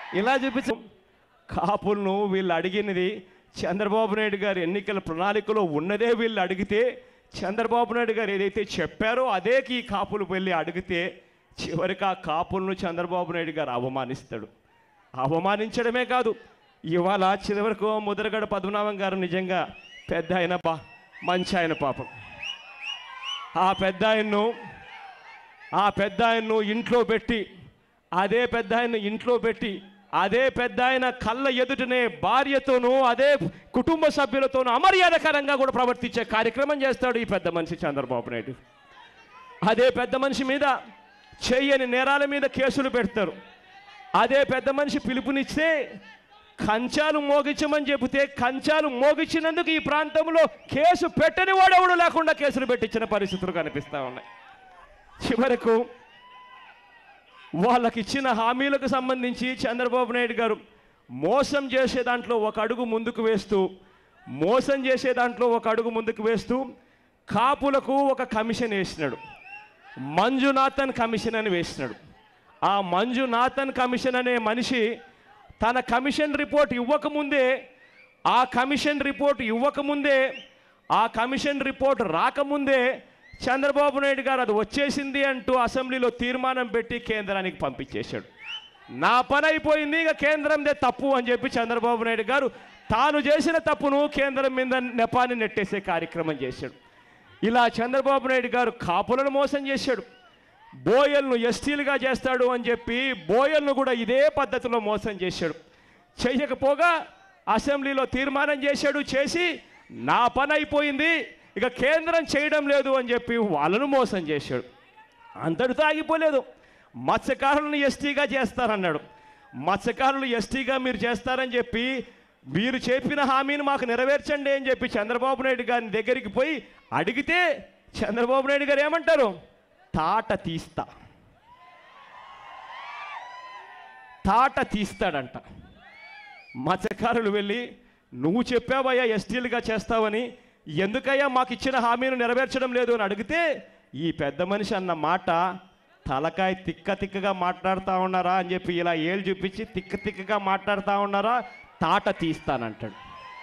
ఇలా చూపించ కాపులను వీళ్ళు అడిగినది చంద్రబాబు నాయుడు గారు ఎన్నికల ప్రణాళికలో ఉన్నదే వీళ్ళు అడిగితే చంద్రబాబు నాయుడు గారు ఏదైతే చెప్పారో అదే ఈ కాపులు వెళ్ళి అడిగితే చివరికి ఆ కాపులను చంద్రబాబు నాయుడు గారు అవమానిస్తాడు అవమానించడమే కాదు ఇవాళ చివరకు ముద్రగడ పద్మనాభం గారు నిజంగా పెద్ద ఆయన బా మంచి ఆయన పాపం ఆ పెద్ద ఆయన్ను ఆ పెద్ద ఆయన్ను ఇంట్లో పెట్టి అదే పెద్ద ఆయన్ను ఇంట్లో పెట్టి అదే పెద్ద ఆయన కళ్ళ ఎదుటనే భార్యతోనూ అదే కుటుంబ సభ్యులతోనూ అమర్యాదకరంగా కూడా ప్రవర్తించే కార్యక్రమం చేస్తాడు ఈ పెద్ద మనిషి చంద్రబాబు నాయుడు అదే పెద్ద మనిషి మీద చెయ్యని నేరాల మీద కేసులు పెడతారు అదే పెద్ద మనిషి పిలుపునిస్తే కంచాలు మోగించమని చెబితే కంచాలు మోగించినందుకు ఈ ప్రాంతంలో కేసు పెట్టని వాడెవడు లేకుండా కేసులు పెట్టించిన పరిస్థితులు కనిపిస్తూ ఉన్నాయి చివరకు వాళ్ళకి ఇచ్చిన హామీలకు సంబంధించి చంద్రబాబు నాయుడు గారు మోసం చేసే దాంట్లో ఒక అడుగు ముందుకు వేస్తూ మోసం చేసే దాంట్లో ఒక అడుగు ముందుకు వేస్తూ కాపులకు ఒక కమిషన్ వేసినాడు మంజునాథన్ కమిషన్ అని వేసినాడు ఆ మంజునాథన్ కమిషన్ అనే మనిషి తన కమిషన్ రిపోర్ట్ ఇవ్వకముందే ఆ కమిషన్ రిపోర్ట్ ఇవ్వకముందే ఆ కమిషన్ రిపోర్ట్ రాకముందే చంద్రబాబు నాయుడు గారు అది వచ్చేసింది అంటూ అసెంబ్లీలో తీర్మానం పెట్టి కేంద్రానికి పంపించేశాడు నా పని అయిపోయింది ఇక కేంద్రందే తప్పు అని చెప్పి చంద్రబాబు నాయుడు గారు తాను చేసిన తప్పును కేంద్రం మీద నెపాన్ని నెట్టేసే కార్యక్రమం చేశాడు ఇలా చంద్రబాబు నాయుడు గారు కాపులను మోసం చేశాడు బోయల్ను ఎస్టీలుగా చేస్తాడు అని చెప్పి బోయల్ను కూడా ఇదే పద్ధతిలో మోసం చేశాడు చేయకపోగా అసెంబ్లీలో తీర్మానం చేశాడు చేసి నా పని అయిపోయింది ఇక కేంద్రం చేయడం లేదు అని చెప్పి వాళ్ళను మోసం చేశాడు అంతటితో ఆగిపోలేదు మత్స్యకారులను ఎస్టీగా చేస్తారన్నాడు మత్స్యకారులు ఎస్టీగా మీరు చేస్తారని చెప్పి మీరు చెప్పిన హామీని మాకు నెరవేర్చండి అని చెప్పి చంద్రబాబు నాయుడు గారి దగ్గరికి పోయి అడిగితే చంద్రబాబు నాయుడు గారు ఏమంటారు తాట తీస్తా తాట తీస్తాడంట మత్స్యకారులు వెళ్ళి నువ్వు చెప్పావయ్యా ఎస్టీలుగా చేస్తావని ఎందుకయ్యా మాకు ఇచ్చిన హామీని నెరవేర్చడం లేదు అని అడిగితే ఈ పెద్ద మనిషి అన్న మాట తలకాయ తిక్క తిక్కగా మాట్లాడుతూ ఉన్నారా అని చెప్పి ఇలా ఏళ్ళు చూపించి తిక్క తిక్కగా మాట్లాడుతూ ఉన్నారా తాట తీస్తానంటాడు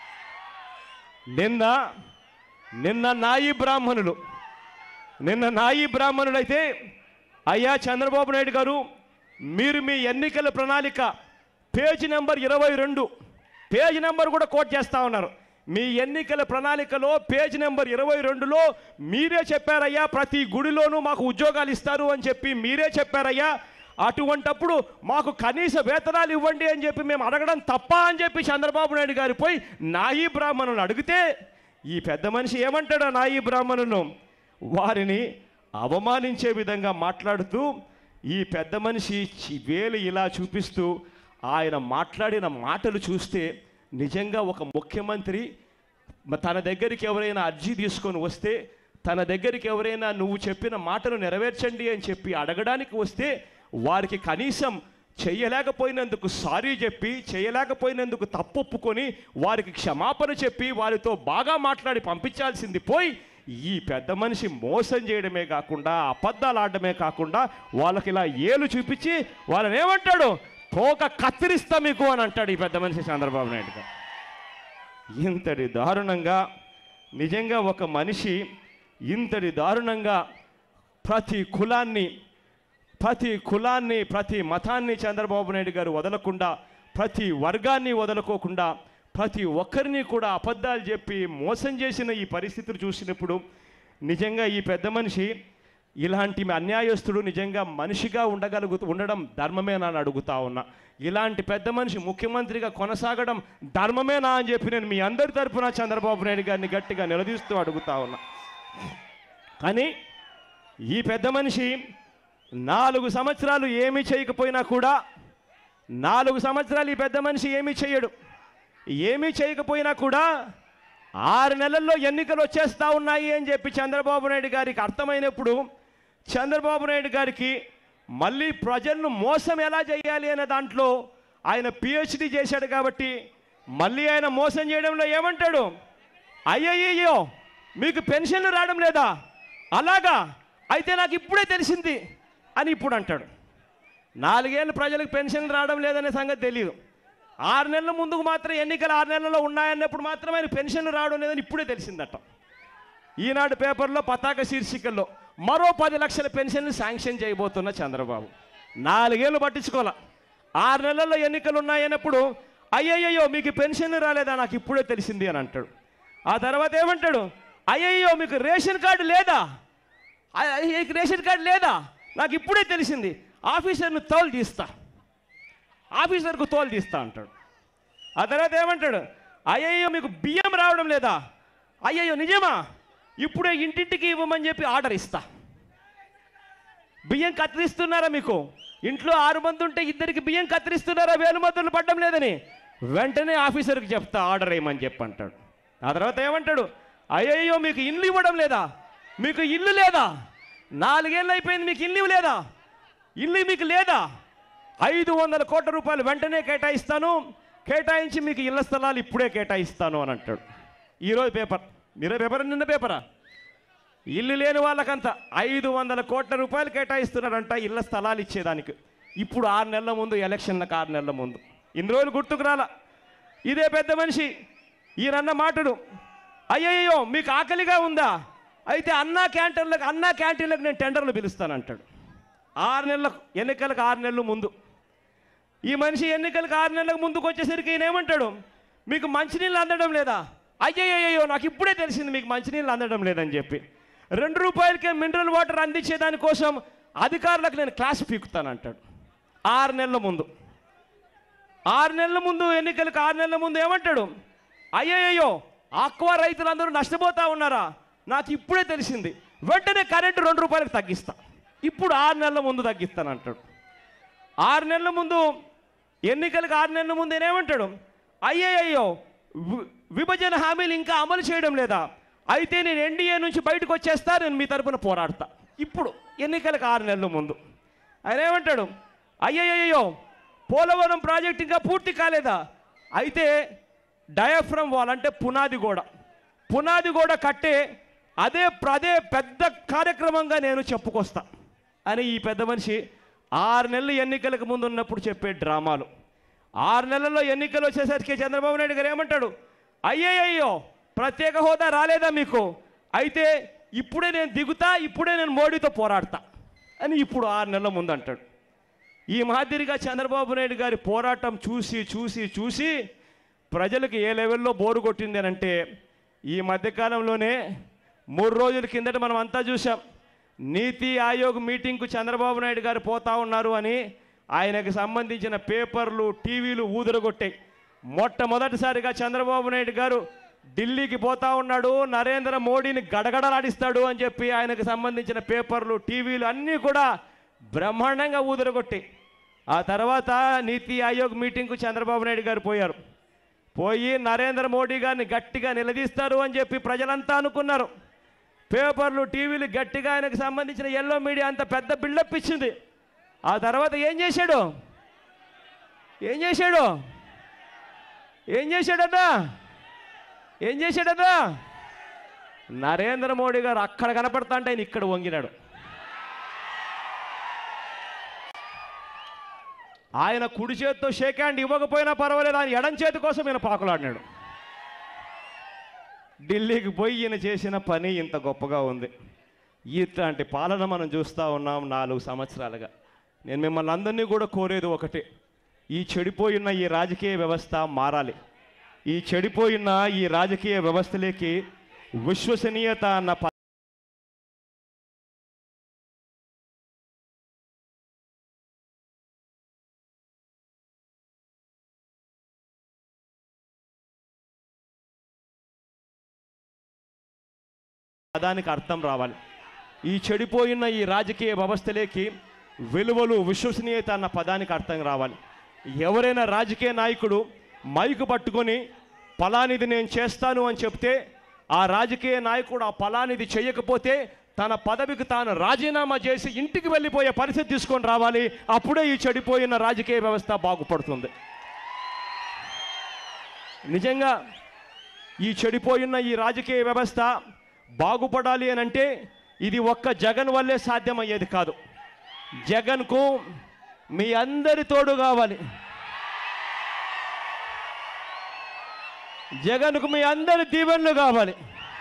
నిన్న నిన్న నాయి బ్రాహ్మణులు నిన్న నాయి బ్రాహ్మణుడైతే అయ్యా చంద్రబాబు నాయుడు గారు మీరు మీ ఎన్నికల ప్రణాళిక పేజీ నెంబర్ ఇరవై రెండు పేజీ నెంబర్ కూడా కోట్ చేస్తా ఉన్నారు మీ ఎన్నికల ప్రణాళికలో పేజ్ నెంబర్ ఇరవై రెండులో మీరే చెప్పారయ్యా ప్రతి గుడిలోనూ మాకు ఉద్యోగాలు ఇస్తారు అని చెప్పి మీరే చెప్పారయ్యా అటువంటప్పుడు మాకు కనీస వేతనాలు ఇవ్వండి అని చెప్పి మేము అడగడం తప్ప అని చెప్పి చంద్రబాబు నాయుడు గారు పోయి నాయి బ్రాహ్మణులు అడిగితే ఈ పెద్ద మనిషి ఏమంటాడు ఆ నాయి బ్రాహ్మణును వారిని అవమానించే విధంగా మాట్లాడుతూ ఈ పెద్ద మనిషి చి- వేలు ఇలా చూపిస్తూ ఆయన మాట్లాడిన మాటలు చూస్తే నిజంగా ఒక ముఖ్యమంత్రి మ- తన దగ్గరికి ఎవరైనా అర్జీ తీసుకొని వస్తే తన దగ్గరికి ఎవరైనా నువ్వు చెప్పిన మాటలు నెరవేర్చండి అని చెప్పి అడగడానికి వస్తే వారికి కనీసం చేయలేకపోయినందుకు సారీ చెప్పి చేయలేకపోయినందుకు తప్పు ఒప్పుకొని వారికి క్షమాపణ చెప్పి వారితో బాగా మాట్లాడి పంపించాల్సింది పోయి ఈ పెద్ద మనిషి మోసం చేయడమే కాకుండా అబద్ధాలు ఆడడమే కాకుండా వాళ్ళకి ఇలా ఏలు చూపించి వాళ్ళని ఏమంటాడు తోక కత్తిరిస్తా మీకు అని అంటాడు ఈ పెద్ద మనిషి చంద్రబాబు నాయుడు గారు ఇంతటి దారుణంగా నిజంగా ఒక మనిషి ఇంతటి దారుణంగా ప్రతి కులాన్ని ప్రతి కులాన్ని ప్రతి మతాన్ని చంద్రబాబు నాయుడు గారు వదలకుండా ప్రతి వర్గాన్ని వదలుకోకుండా ప్రతి ఒక్కరిని కూడా అబద్ధాలు చెప్పి మోసం చేసిన ఈ పరిస్థితులు చూసినప్పుడు నిజంగా ఈ పెద్ద మనిషి ఇలాంటి అన్యాయస్తుడు నిజంగా మనిషిగా ఉండగలుగు ఉండడం ధర్మమేనా అని అడుగుతా ఉన్నా ఇలాంటి పెద్ద మనిషి ముఖ్యమంత్రిగా కొనసాగడం ధర్మమేనా అని చెప్పి నేను మీ అందరి తరపున చంద్రబాబు నాయుడు గారిని గట్టిగా నిలదీస్తూ అడుగుతా ఉన్నా కానీ ఈ పెద్ద మనిషి నాలుగు సంవత్సరాలు ఏమీ చేయకపోయినా కూడా నాలుగు సంవత్సరాలు ఈ పెద్ద మనిషి ఏమీ చేయడు ఏమీ చేయకపోయినా కూడా ఆరు నెలల్లో ఎన్నికలు వచ్చేస్తా ఉన్నాయి అని చెప్పి చంద్రబాబు నాయుడు గారికి అర్థమైనప్పుడు చంద్రబాబు నాయుడు గారికి మళ్ళీ ప్రజలను మోసం ఎలా చేయాలి అనే దాంట్లో ఆయన పిహెచ్డి చేశాడు కాబట్టి మళ్ళీ ఆయన మోసం చేయడంలో ఏమంటాడు అయ్యయ్యో మీకు పెన్షన్లు రావడం లేదా అలాగా అయితే నాకు ఇప్పుడే తెలిసింది అని ఇప్పుడు అంటాడు నాలుగేళ్ళు ప్రజలకు పెన్షన్ రావడం లేదనే సంగతి తెలియదు ఆరు నెలల ముందుకు మాత్రం ఎన్నికలు ఆరు నెలల్లో ఉన్నాయన్నప్పుడు మాత్రమే ఆయన పెన్షన్లు రావడం లేదని ఇప్పుడే తెలిసిందట ఈనాడు పేపర్లో పతాక శీర్షికల్లో మరో పది లక్షల పెన్షన్లు శాంక్షన్ చేయబోతున్న చంద్రబాబు నాలుగేళ్ళు పట్టించుకోవాల ఆరు నెలల్లో ఎన్నికలు ఉన్నాయన్నప్పుడు అయ్యయ్యో మీకు పెన్షన్ రాలేదా నాకు ఇప్పుడే తెలిసింది అని అంటాడు ఆ తర్వాత ఏమంటాడు అయ్యయ్యో మీకు రేషన్ కార్డు లేదా అ- అ- మీకు రేషన్ కార్డు లేదా నాకు ఇప్పుడే తెలిసింది ఆఫీసర్ను తోలు తీస్తా ఆఫీసర్కు తోలు తీస్తా అంటాడు ఆ తర్వాత ఏమంటాడు అయ్యయ్యో మీకు బియ్యం రావడం లేదా అయ్యయ్యో నిజమా ఇప్పుడే ఇంటింటికి ఇవ్వమని చెప్పి ఆర్డర్ ఇస్తా బియ్యం కత్తిరిస్తున్నారా మీకు ఇంట్లో ఆరు మంది ఉంటే ఇద్దరికి బియ్యం కత్తిరిస్తున్నారా వేలు మద్దతులు పడ్డం లేదని వెంటనే ఆఫీసర్కి చెప్తా ఆర్డర్ వేయమని చెప్పి అంటాడు ఆ తర్వాత ఏమంటాడు అయ్యయ్యో మీకు ఇల్లు ఇవ్వడం లేదా మీకు ఇల్లు లేదా నాలుగేళ్ళు అయిపోయింది మీకు ఇల్లు లేదా ఇల్లు మీకు లేదా ఐదు వందల కోట్ల రూపాయలు వెంటనే కేటాయిస్తాను కేటాయించి మీకు ఇళ్ల స్థలాలు ఇప్పుడే కేటాయిస్తాను అని అంటాడు ఈరోజు పేపర్ ఈరోజు పేపర్ నిన్న పేపరా ఇల్లు లేని వాళ్ళకంత ఐదు వందల కోట్ల రూపాయలు కేటాయిస్తున్నారంట ఇళ్ల స్థలాలు ఇచ్చేదానికి ఇప్పుడు ఆరు నెలల ముందు ఎలక్షన్లకు ఆరు నెలల ముందు ఇన్ని రోజులు గుర్తుకు రాలా ఇదే పెద్ద మనిషి ఈయనన్న మాటడు అయ్యయ్యో మీకు ఆకలిగా ఉందా అయితే అన్నా క్యాంటీన్లకు అన్నా క్యాంటీన్లకు నేను టెండర్లు పిలుస్తానంటాడు ఆరు నెలలకు ఎన్నికలకు ఆరు నెలలు ముందు ఈ మనిషి ఎన్నికలకు ఆరు నెలలకు ముందుకు వచ్చేసరికి ఈయన ఏమంటాడు మీకు మంచినీళ్ళు అందడం లేదా అయ్యయ్యో నాకు ఇప్పుడే తెలిసింది మీకు మంచినీళ్ళు అందడం లేదని చెప్పి రెండు రూపాయలకే మినరల్ వాటర్ అందించే దానికోసం అధికారులకు నేను క్లాస్ పీకుతానంటాడు ఆరు నెలల ముందు ఆరు నెలల ముందు ఎన్నికలకు ఆరు నెలల ముందు ఏమంటాడు అయ్యయ్యో ఆక్వా రైతులందరూ నష్టపోతా ఉన్నారా నాకు ఇప్పుడే తెలిసింది వెంటనే కరెంటు రెండు రూపాయలకు తగ్గిస్తా ఇప్పుడు ఆరు నెలల ముందు తగ్గిస్తానంటాడు ఆరు నెలల ముందు ఎన్నికలకు ఆరు నెలల ముందు ఏమంటాడు అయ్యయ్యో వి- విభజన హామీలు ఇంకా అమలు చేయడం లేదా అయితే నేను ఎన్డీఏ నుంచి బయటకు వచ్చేస్తా నేను మీ తరపున పోరాడతా ఇప్పుడు ఎన్నికలకు ఆరు నెలల ముందు ఆయన ఏమంటాడు అయ్యయ్యో పోలవరం ప్రాజెక్ట్ ఇంకా పూర్తి కాలేదా అయితే డయాఫ్రమ్ వాల్ అంటే పునాది గోడ పునాది గోడ కట్టే అదే ప్ర- అదే పెద్ద కార్యక్రమంగా నేను చెప్పుకొస్తా అని ఈ పెద్ద మనిషి ఆరు నెలలు ఎన్నికలకు ముందు ఉన్నప్పుడు చెప్పే డ్రామాలు ఆరు నెలల్లో ఎన్నికలు వచ్చేసరికి చంద్రబాబు నాయుడు గారు ఏమంటాడు అయ్యయ్యో ప్రత్యేక హోదా రాలేదా మీకు అయితే ఇప్పుడే నేను దిగుతా ఇప్పుడే నేను మోడీతో పోరాడతా అని ఇప్పుడు ఆరు నెలల ముందు అంటాడు ఈ మాదిరిగా చంద్రబాబు నాయుడు గారి పోరాటం చూసి చూసి చూసి ప్రజలకు ఏ లెవెల్లో బోరు కొట్టింది అని అంటే ఈ మధ్యకాలంలోనే మూడు రోజుల కిందట మనం అంతా చూసాం నీతి ఆయోగ్ మీటింగ్కు చంద్రబాబు నాయుడు గారు పోతా ఉన్నారు అని ఆయనకు సంబంధించిన పేపర్లు టీవీలు ఊదరగొట్టాయి మొట్టమొదటిసారిగా చంద్రబాబు నాయుడు గారు ఢిల్లీకి పోతా ఉన్నాడు నరేంద్ర మోడీని గడగడలాడిస్తాడు అని చెప్పి ఆయనకు సంబంధించిన పేపర్లు టీవీలు అన్నీ కూడా బ్రహ్మాండంగా ఊదరగొట్టి ఆ తర్వాత నీతి ఆయోగ్ మీటింగ్కు చంద్రబాబు నాయుడు గారు పోయారు పోయి నరేంద్ర మోడీ గారిని గట్టిగా నిలదీస్తారు అని చెప్పి ప్రజలంతా అనుకున్నారు పేపర్లు టీవీలు గట్టిగా ఆయనకు సంబంధించిన ఎల్లో మీడియా అంత పెద్ద బిల్డప్ ఇచ్చింది ఆ తర్వాత ఏం చేశాడు ఏం చేశాడు ఏం చేశాడన్నా ఏం చేశాడన్నా నరేంద్ర మోడీ గారు అక్కడ కనపడతా అంటే ఆయన ఇక్కడ వంగినాడు ఆయన కుడి చేతితో షేక్ హ్యాండ్ ఇవ్వకపోయినా పర్వాలేదు ఆయన ఎడం చేతి కోసం ఈయన పాకులాడినాడు ఢిల్లీకి పోయి ఈయన చేసిన పని ఇంత గొప్పగా ఉంది ఇట్లాంటి పాలన మనం చూస్తూ ఉన్నాం నాలుగు సంవత్సరాలుగా నేను మిమ్మల్ని అందరినీ కూడా కోరేది ఒకటే ఈ చెడిపోయిన ఈ రాజకీయ వ్యవస్థ మారాలి ఈ చెడిపోయిన ఈ రాజకీయ వ్యవస్థలోకి విశ్వసనీయత అన్న ప- పదానికి అర్థం రావాలి ఈ చెడిపోయిన ఈ రాజకీయ వ్యవస్థలోకి విలువలు విశ్వసనీయత అన్న పదానికి అర్థం రావాలి ఎవరైనా రాజకీయ నాయకుడు మైకు పట్టుకొని ఫలానిది నేను చేస్తాను అని చెప్తే ఆ రాజకీయ నాయకుడు ఆ ఫలానిది చేయకపోతే తన పదవికి తాను రాజీనామా చేసి ఇంటికి వెళ్ళిపోయే పరిస్థితి తీసుకొని రావాలి అప్పుడే ఈ చెడిపోయిన రాజకీయ వ్యవస్థ బాగుపడుతుంది నిజంగా ఈ చెడిపోయిన ఈ రాజకీయ వ్యవస్థ బాగుపడాలి అని అంటే ఇది ఒక్క జగన్ వల్లే సాధ్యమయ్యేది కాదు జగన్కు మీ అందరి తోడు కావాలి జగన్కు మీ అందరి దీవెనలు కావాలి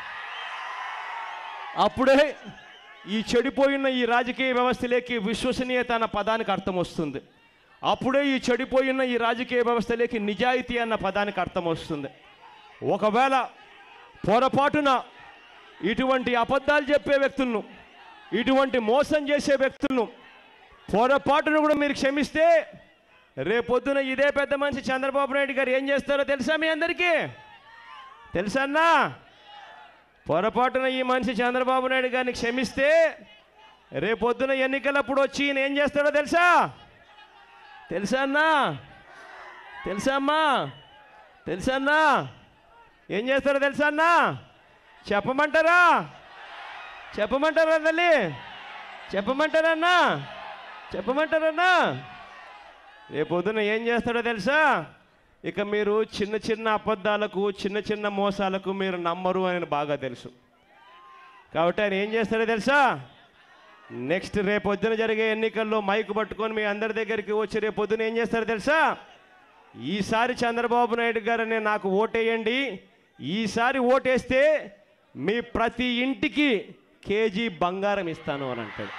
అప్పుడే ఈ చెడిపోయిన ఈ రాజకీయ వ్యవస్థలోకి విశ్వసనీయత అన్న పదానికి అర్థం వస్తుంది అప్పుడే ఈ చెడిపోయిన ఈ రాజకీయ వ్యవస్థలోకి నిజాయితీ అన్న పదానికి అర్థం వస్తుంది ఒకవేళ పొరపాటున ఇటువంటి అబద్ధాలు చెప్పే వ్యక్తులను ఇటువంటి మోసం చేసే వ్యక్తులను పొరపాటును కూడా మీరు క్షమిస్తే రేపొద్దున ఇదే పెద్ద మనిషి చంద్రబాబు నాయుడు గారు ఏం చేస్తారో తెలుసా మీ అందరికీ తెలుసా అన్నా పొరపాటున ఈ మనిషి చంద్రబాబు నాయుడు గారిని క్షమిస్తే రేపొద్దున ఎన్నికలప్పుడు వచ్చి ఈయన ఏం చేస్తాడో తెలుసా తెలుసా అన్నా తెలుసా అమ్మా తెలుసా అన్నా ఏం చేస్తాడో తెలుసా అన్నా చెప్పమంటారా చెప్పమంటారా తల్లి చెప్పమంటారన్నా చెప్పమంటారన్నా రేపొద్దున ఏం చేస్తాడో తెలుసా ఇక మీరు చిన్న చిన్న అబద్ధాలకు చిన్న చిన్న మోసాలకు మీరు నమ్మరు అని బాగా తెలుసు కాబట్టి ఆయన ఏం చేస్తాడో తెలుసా నెక్స్ట్ రేపొద్దున జరిగే ఎన్నికల్లో మైక్ పట్టుకొని మీ అందరి దగ్గరికి వచ్చి రేపొద్దున ఏం చేస్తారో తెలుసా ఈసారి చంద్రబాబు నాయుడు గారని నాకు ఓటేయండి ఈసారి ఓటేస్తే మీ ప్రతి ఇంటికి కేజీ బంగారం ఇస్తాను అని అంటాడు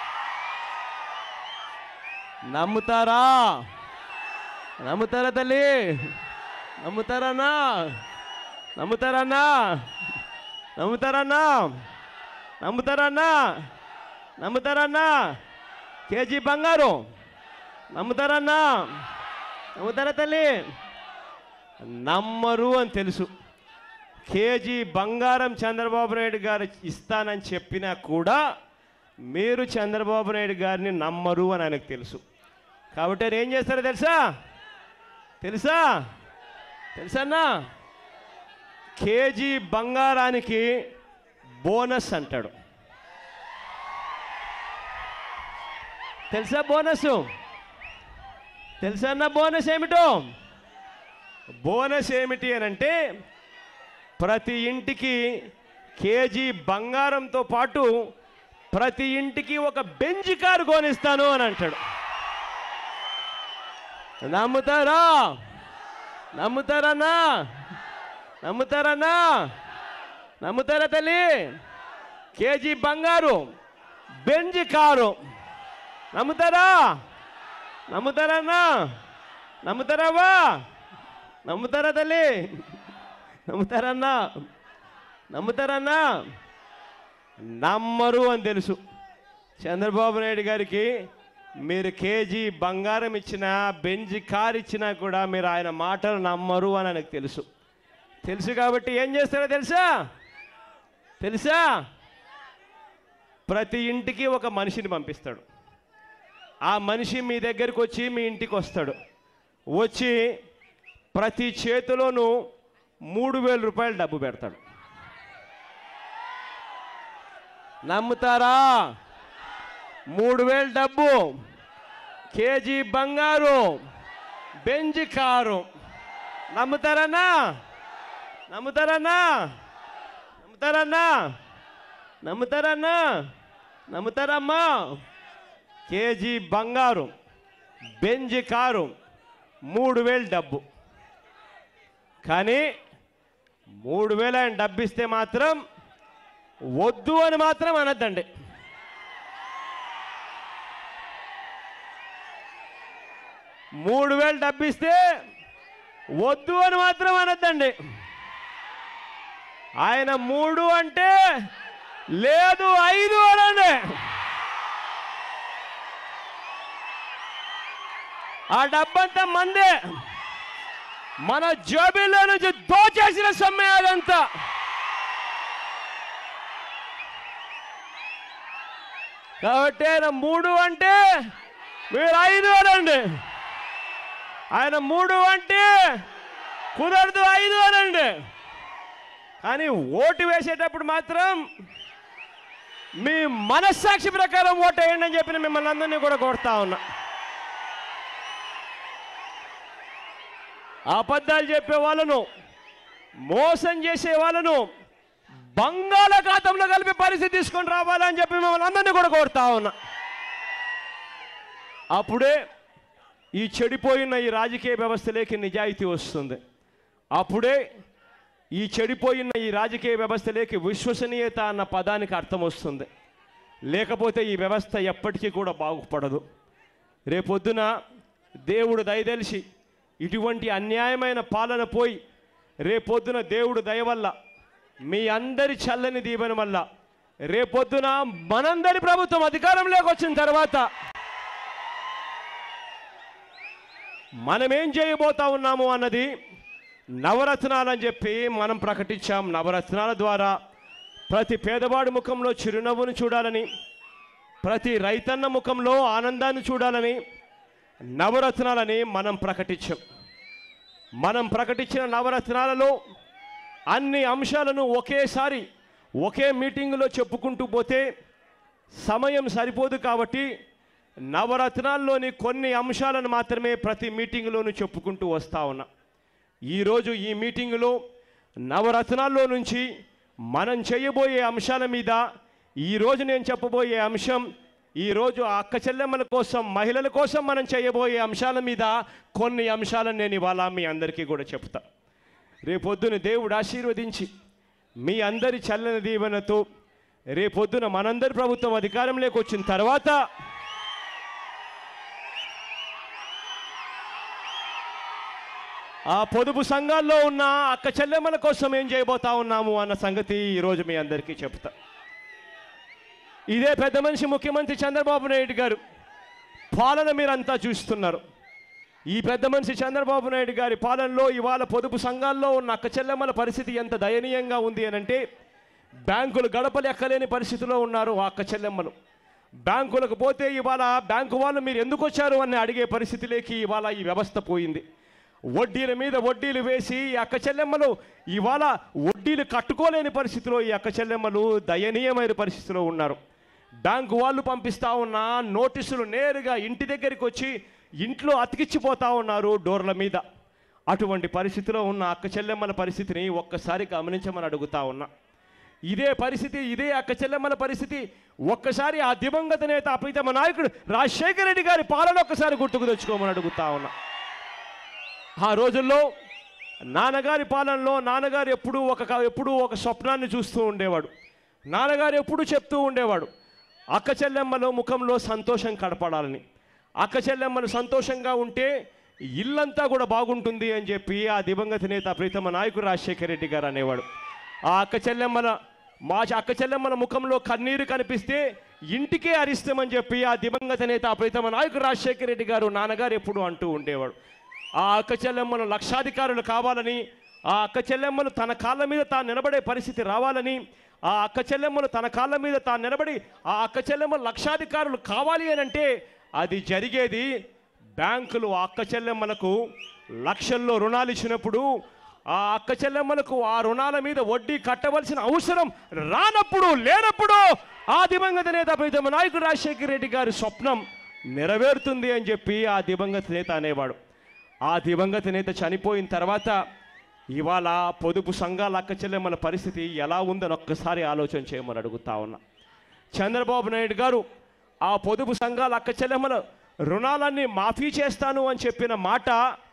నమ్ముతారా నమ్ముతారా తల్లి నమ్ముతారన్నా నమ్ముతారన్నా నమ్ముతారన్నా నమ్ముతారన్నా నమ్ముతారన్నా కేజీ బంగారం నమ్ముతారన్నా నమ్ముతారా తల్లి నమ్మరు అని తెలుసు కేజీ బంగారం చంద్రబాబు నాయుడు గారు ఇస్తానని చెప్పినా కూడా మీరు చంద్రబాబు నాయుడు గారిని నమ్మరు అని ఆయనకు తెలుసు కాబట్టి ఆయన ఏం చేస్తారో తెలుసా తెలుసా తెలుసన్నా కేజీ బంగారానికి బోనస్ అంటాడు తెలుసా బోనస్ తెలుసా అన్న బోనస్ ఏమిటో బోనస్ ఏమిటి అని అంటే ప్రతి ఇంటికి కేజీ బంగారంతో పాటు ప్రతి ఇంటికి ఒక బెంజ్ కారు కొనిస్తాను అని అంటాడు నమ్ముతారా నమ్ముతారన్నా నమ్ముతారన్నా నమ్ముతారా తల్లి కేజీ బంగారు బెంజ్ కారు నమ్ముతారా నమ్ముతారన్నా నమ్ముతారావా నమ్ముతారా తల్లి నమ్ముతారన్నా నమ్ముతారన్నా నమ్మరు అని తెలుసు చంద్రబాబు నాయుడు గారికి మీరు కేజీ బంగారం ఇచ్చినా బెంజ్ కార్ ఇచ్చినా కూడా మీరు ఆయన మాటలు నమ్మరు అని ఆయనకు తెలుసు తెలుసు కాబట్టి ఏం చేస్తాడో తెలుసా తెలుసా ప్రతి ఇంటికి ఒక మనిషిని పంపిస్తాడు ఆ మనిషి మీ దగ్గరికి వచ్చి మీ ఇంటికి వస్తాడు వచ్చి ప్రతి చేతిలోనూ మూడు వేల రూపాయలు డబ్బు పెడతాడు నమ్ముతారా మూడు వేలు డబ్బు కేజీ బంగారు బెంజ్ కారు నమ్ముతారన్నా నమ్ముతారన్నా నమ్ముతారన్నా నమ్ముతారన్నా నమ్ముతారమ్మా కేజీ బంగారు బెంజ్ కారు మూడు వేలు డబ్బు కానీ మూడు వేలు ఆయన డబ్బు ఇస్తే మాత్రం వద్దు అని మాత్రం అనద్దండి మూడు వేలు డబ్బు ఇస్తే వద్దు అని మాత్రం అనద్దండి ఆయన మూడు అంటే లేదు ఐదు అనండి ఆ డబ్బంతా మందే మన జోబీలో నుంచి దోచేసిన సొమ్మే అదంతా కాబట్టి ఆయన మూడు అంటే మీరు ఐదు అనండి ఆయన మూడు అంటే కుదరదు ఐదు అనండి కానీ ఓటు వేసేటప్పుడు మాత్రం మీ మనస్సాక్షి ప్రకారం ఓటు వేయండి అని చెప్పిన మిమ్మల్ని అందరినీ కూడా కొడతా ఉన్నా అబద్ధాలు చెప్పే వాళ్ళను మోసం చేసే వాళ్ళను బంగాళాఖాతంలో కలిపి పరిస్థితి తీసుకొని రావాలని చెప్పి మిమ్మల్ని అందరినీ కూడా కోరుతా ఉన్నా అప్పుడే ఈ చెడిపోయిన ఈ రాజకీయ వ్యవస్థలోకి నిజాయితీ వస్తుంది అప్పుడే ఈ చెడిపోయిన ఈ రాజకీయ వ్యవస్థలోకి విశ్వసనీయత అన్న పదానికి అర్థం వస్తుంది లేకపోతే ఈ వ్యవస్థ ఎప్పటికీ కూడా బాగుపడదు రేపొద్దున దేవుడు దయదలిసి ఇటువంటి అన్యాయమైన పాలన పోయి రేపొద్దున దేవుడు దయ వల్ల మీ అందరి చల్లని దీవెన వల్ల రేపొద్దున మనందరి ప్రభుత్వం అధికారంలోకి వచ్చిన తర్వాత మనమేం చేయబోతా ఉన్నాము అన్నది నవరత్నాలని చెప్పి మనం ప్రకటించాం నవరత్నాల ద్వారా ప్రతి పేదవాడి ముఖంలో చిరునవ్వును చూడాలని ప్రతి రైతన్న ముఖంలో ఆనందాన్ని చూడాలని నవరత్నాలని మనం ప్రకటించాం మనం ప్రకటించిన నవరత్నాలలో అన్ని అంశాలను ఒకేసారి ఒకే మీటింగులో చెప్పుకుంటూ పోతే సమయం సరిపోదు కాబట్టి నవరత్నాల్లోని కొన్ని అంశాలను మాత్రమే ప్రతి మీటింగులోనూ చెప్పుకుంటూ వస్తా ఉన్నా ఈరోజు ఈ మీటింగులో నవరత్నాల్లో నుంచి మనం చేయబోయే అంశాల మీద ఈరోజు నేను చెప్పబోయే అంశం ఈరోజు ఆ అక్క చెల్లెమ్మల కోసం మహిళల కోసం మనం చేయబోయే అంశాల మీద కొన్ని అంశాలను నేను ఇవాళ మీ అందరికీ కూడా చెప్తా రేపొద్దున దేవుడు ఆశీర్వదించి మీ అందరి చల్లని దీవెనతో రేపొద్దున మనందరి ప్రభుత్వం అధికారంలోకి వచ్చిన తర్వాత ఆ పొదుపు సంఘాల్లో ఉన్న అక్క చెల్లెమ్మల కోసం ఏం చేయబోతా ఉన్నాము అన్న సంగతి ఈరోజు మీ అందరికీ చెప్తా ఇదే పెద్ద మనిషి ముఖ్యమంత్రి చంద్రబాబు నాయుడు గారు పాలన మీరంతా చూస్తున్నారు ఈ పెద్ద మనిషి చంద్రబాబు నాయుడు గారి పాలనలో ఇవాళ పొదుపు సంఘాల్లో ఉన్న అక్క చెల్లెమ్మల పరిస్థితి ఎంత దయనీయంగా ఉంది అని అంటే బ్యాంకులు గడపలు ఎక్కలేని పరిస్థితిలో ఉన్నారు ఆ అక్క చెల్లెమ్మలు బ్యాంకులకు పోతే ఇవాళ బ్యాంకు వాళ్ళు మీరు ఎందుకు వచ్చారు అని అడిగే పరిస్థితిలోకి ఇవాళ ఈ వ్యవస్థ పోయింది వడ్డీల మీద వడ్డీలు వేసి ఈ అక్క చెల్లెమ్మలు ఇవాళ వడ్డీలు కట్టుకోలేని పరిస్థితిలో ఈ అక్క చెల్లెమ్మలు దయనీయమైన పరిస్థితిలో ఉన్నారు బ్యాంకు వాళ్ళు పంపిస్తా ఉన్న నోటీసులు నేరుగా ఇంటి దగ్గరికి వచ్చి ఇంట్లో అతికిచ్చిపోతా ఉన్నారు డోర్ల మీద అటువంటి పరిస్థితిలో ఉన్న అక్క చెల్లెమ్మల పరిస్థితిని ఒక్కసారి గమనించమని అడుగుతా ఉన్నా ఇదే పరిస్థితి ఇదే అక్క చెల్లెమ్మల పరిస్థితి ఒక్కసారి ఆ దివంగత నేత అప్రీతమ నాయకుడు రాజశేఖర రెడ్డి గారి పాలన ఒక్కసారి గుర్తుకు తెచ్చుకోమని అడుగుతా ఉన్నా ఆ రోజుల్లో నాన్నగారి పాలనలో నాన్నగారు ఎప్పుడూ ఒక ఎప్పుడూ ఒక స్వప్నాన్ని చూస్తూ ఉండేవాడు నాన్నగారు ఎప్పుడూ చెప్తూ ఉండేవాడు అక్క చెల్లెమ్మల ముఖంలో సంతోషం కనపడాలని అక్క చెల్లెమ్మలు సంతోషంగా ఉంటే ఇల్లంతా కూడా బాగుంటుంది అని చెప్పి ఆ దివంగత నేత ప్రీతమ నాయకుడు రాజశేఖర రెడ్డి గారు అనేవాడు ఆ అక్క చెల్లెమ్మల మా అక్క చెల్లెమ్మల ముఖంలో కన్నీరు కనిపిస్తే ఇంటికే అరిస్తామని చెప్పి ఆ దివంగత నేత ప్రీతమ నాయకుడు రాజశేఖర రెడ్డి గారు నాన్నగారు ఎప్పుడు అంటూ ఉండేవాడు ఆ అక్క చెల్లెమ్మలు లక్షాధికారులు కావాలని ఆ అక్క చెల్లెమ్మలు తన కాళ్ళ మీద తాను నిలబడే పరిస్థితి రావాలని ఆ అక్క చెల్లెమ్మలు తన కాళ్ళ మీద తాను నిలబడి ఆ అక్క చెల్లెమ్మలు లక్షాధికారులు కావాలి అని అంటే అది జరిగేది బ్యాంకులు ఆ అక్క చెల్లెమ్మలకు లక్షల్లో రుణాలు ఇచ్చినప్పుడు ఆ అక్క చెల్లెమ్మలకు ఆ రుణాల మీద వడ్డీ కట్టవలసిన అవసరం రానప్పుడు లేనప్పుడు ఆ దివంగత నేత ప్రీతమ నాయకుడు రాజశేఖర రెడ్డి గారి స్వప్నం నెరవేరుతుంది అని చెప్పి ఆ దివంగత నేత అనేవాడు ఆ దివంగత నేత చనిపోయిన తర్వాత ఇవాళ పొదుపు సంఘాల అక్క చెల్లెమ్మల పరిస్థితి ఎలా ఉందని ఒక్కసారి ఆలోచన చేయమని అడుగుతా ఉన్నా చంద్రబాబు నాయుడు గారు ఆ పొదుపు సంఘాల అక్క చెల్లెమ్మల రుణాలన్నీ మాఫీ చేస్తాను అని చెప్పిన మాట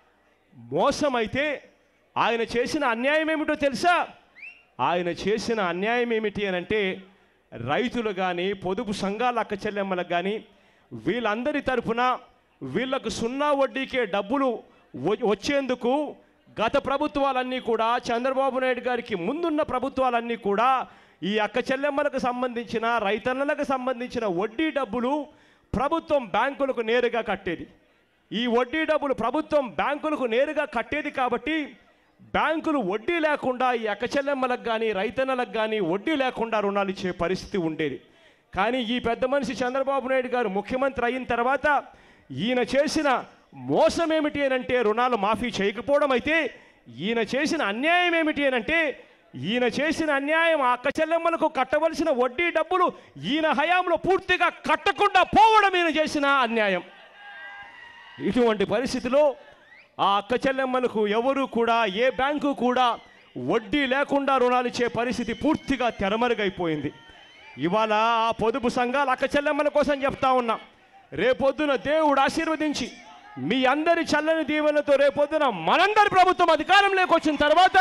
మోసమైతే ఆయన చేసిన అన్యాయం ఏమిటో తెలుసా ఆయన చేసిన అన్యాయం ఏమిటి అని అంటే రైతులు కానీ పొదుపు సంఘాల అక్క చెల్లెమ్మలకు కానీ వీళ్ళందరి తరపున వీళ్ళకు సున్నా వడ్డీకే డబ్బులు వ- వచ్చేందుకు గత ప్రభుత్వాలన్నీ కూడా చంద్రబాబు నాయుడు గారికి ముందున్న ప్రభుత్వాలన్నీ కూడా ఈ అక్క చెల్లెమ్మలకు సంబంధించిన రైతన్నలకు సంబంధించిన వడ్డీ డబ్బులు ప్రభుత్వం బ్యాంకులకు నేరుగా కట్టేది ఈ వడ్డీ డబ్బులు ప్రభుత్వం బ్యాంకులకు నేరుగా కట్టేది కాబట్టి బ్యాంకులు వడ్డీ లేకుండా ఈ అక్క చెల్లెమ్మలకు కానీ రైతన్నలకు కానీ వడ్డీ లేకుండా రుణాలు ఇచ్చే పరిస్థితి ఉండేది కానీ ఈ పెద్ద మనిషి చంద్రబాబు నాయుడు గారు ముఖ్యమంత్రి అయిన తర్వాత ఈయన చేసిన మోసం ఏమిటి అని అంటే రుణాలు మాఫీ చేయకపోవడం అయితే ఈయన చేసిన అన్యాయం ఏమిటి అని అంటే ఈయన చేసిన అన్యాయం ఆ అక్క చెల్లెమ్మలకు కట్టవలసిన వడ్డీ డబ్బులు ఈయన హయాంలో పూర్తిగా కట్టకుండా పోవడం ఈయన చేసిన అన్యాయం ఇటువంటి పరిస్థితిలో ఆ అక్క చెల్లెమ్మలకు ఎవరు కూడా ఏ బ్యాంకు కూడా వడ్డీ లేకుండా రుణాలు ఇచ్చే పరిస్థితి పూర్తిగా తెరమరుగైపోయింది ఇవాళ ఆ పొదుపు సంఘాలు అక్క చెల్లెమ్మల కోసం చెప్తా ఉన్నా రేపొద్దున దేవుడు ఆశీర్వదించి మీ అందరి చల్లని దీవెనతో రేపొద్దున మనందరి ప్రభుత్వం అధికారంలోకి వచ్చిన తర్వాత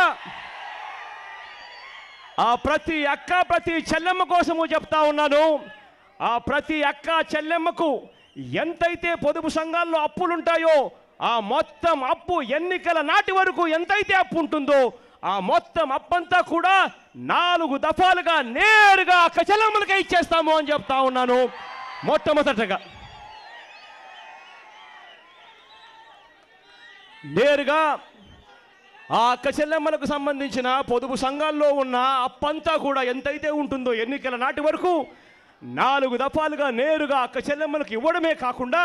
ఆ ప్రతి అక్క ప్రతి చెల్లెమ్మ కోసము చెప్తా ఉన్నాను ఆ ప్రతి అక్క చెల్లెమ్మకు ఎంతైతే పొదుపు సంఘాల్లో అప్పులుంటాయో ఆ మొత్తం అప్పు ఎన్నికల నాటి వరకు ఎంతైతే అప్పు ఉంటుందో ఆ మొత్తం అప్పంతా కూడా నాలుగు దఫాలుగా నేరుగా అక్క చెల్లెమ్మలకే ఇచ్చేస్తాము అని చెప్తా ఉన్నాను మొట్టమొదటగా నేరుగా ఆ అక్క చెల్లెమ్మలకు సంబంధించిన పొదుపు సంఘాల్లో ఉన్న అప్పంతా కూడా ఎంతైతే ఉంటుందో ఎన్నికల నాటి వరకు నాలుగు దఫాలుగా నేరుగా అక్క చెల్లెమ్మలకు ఇవ్వడమే కాకుండా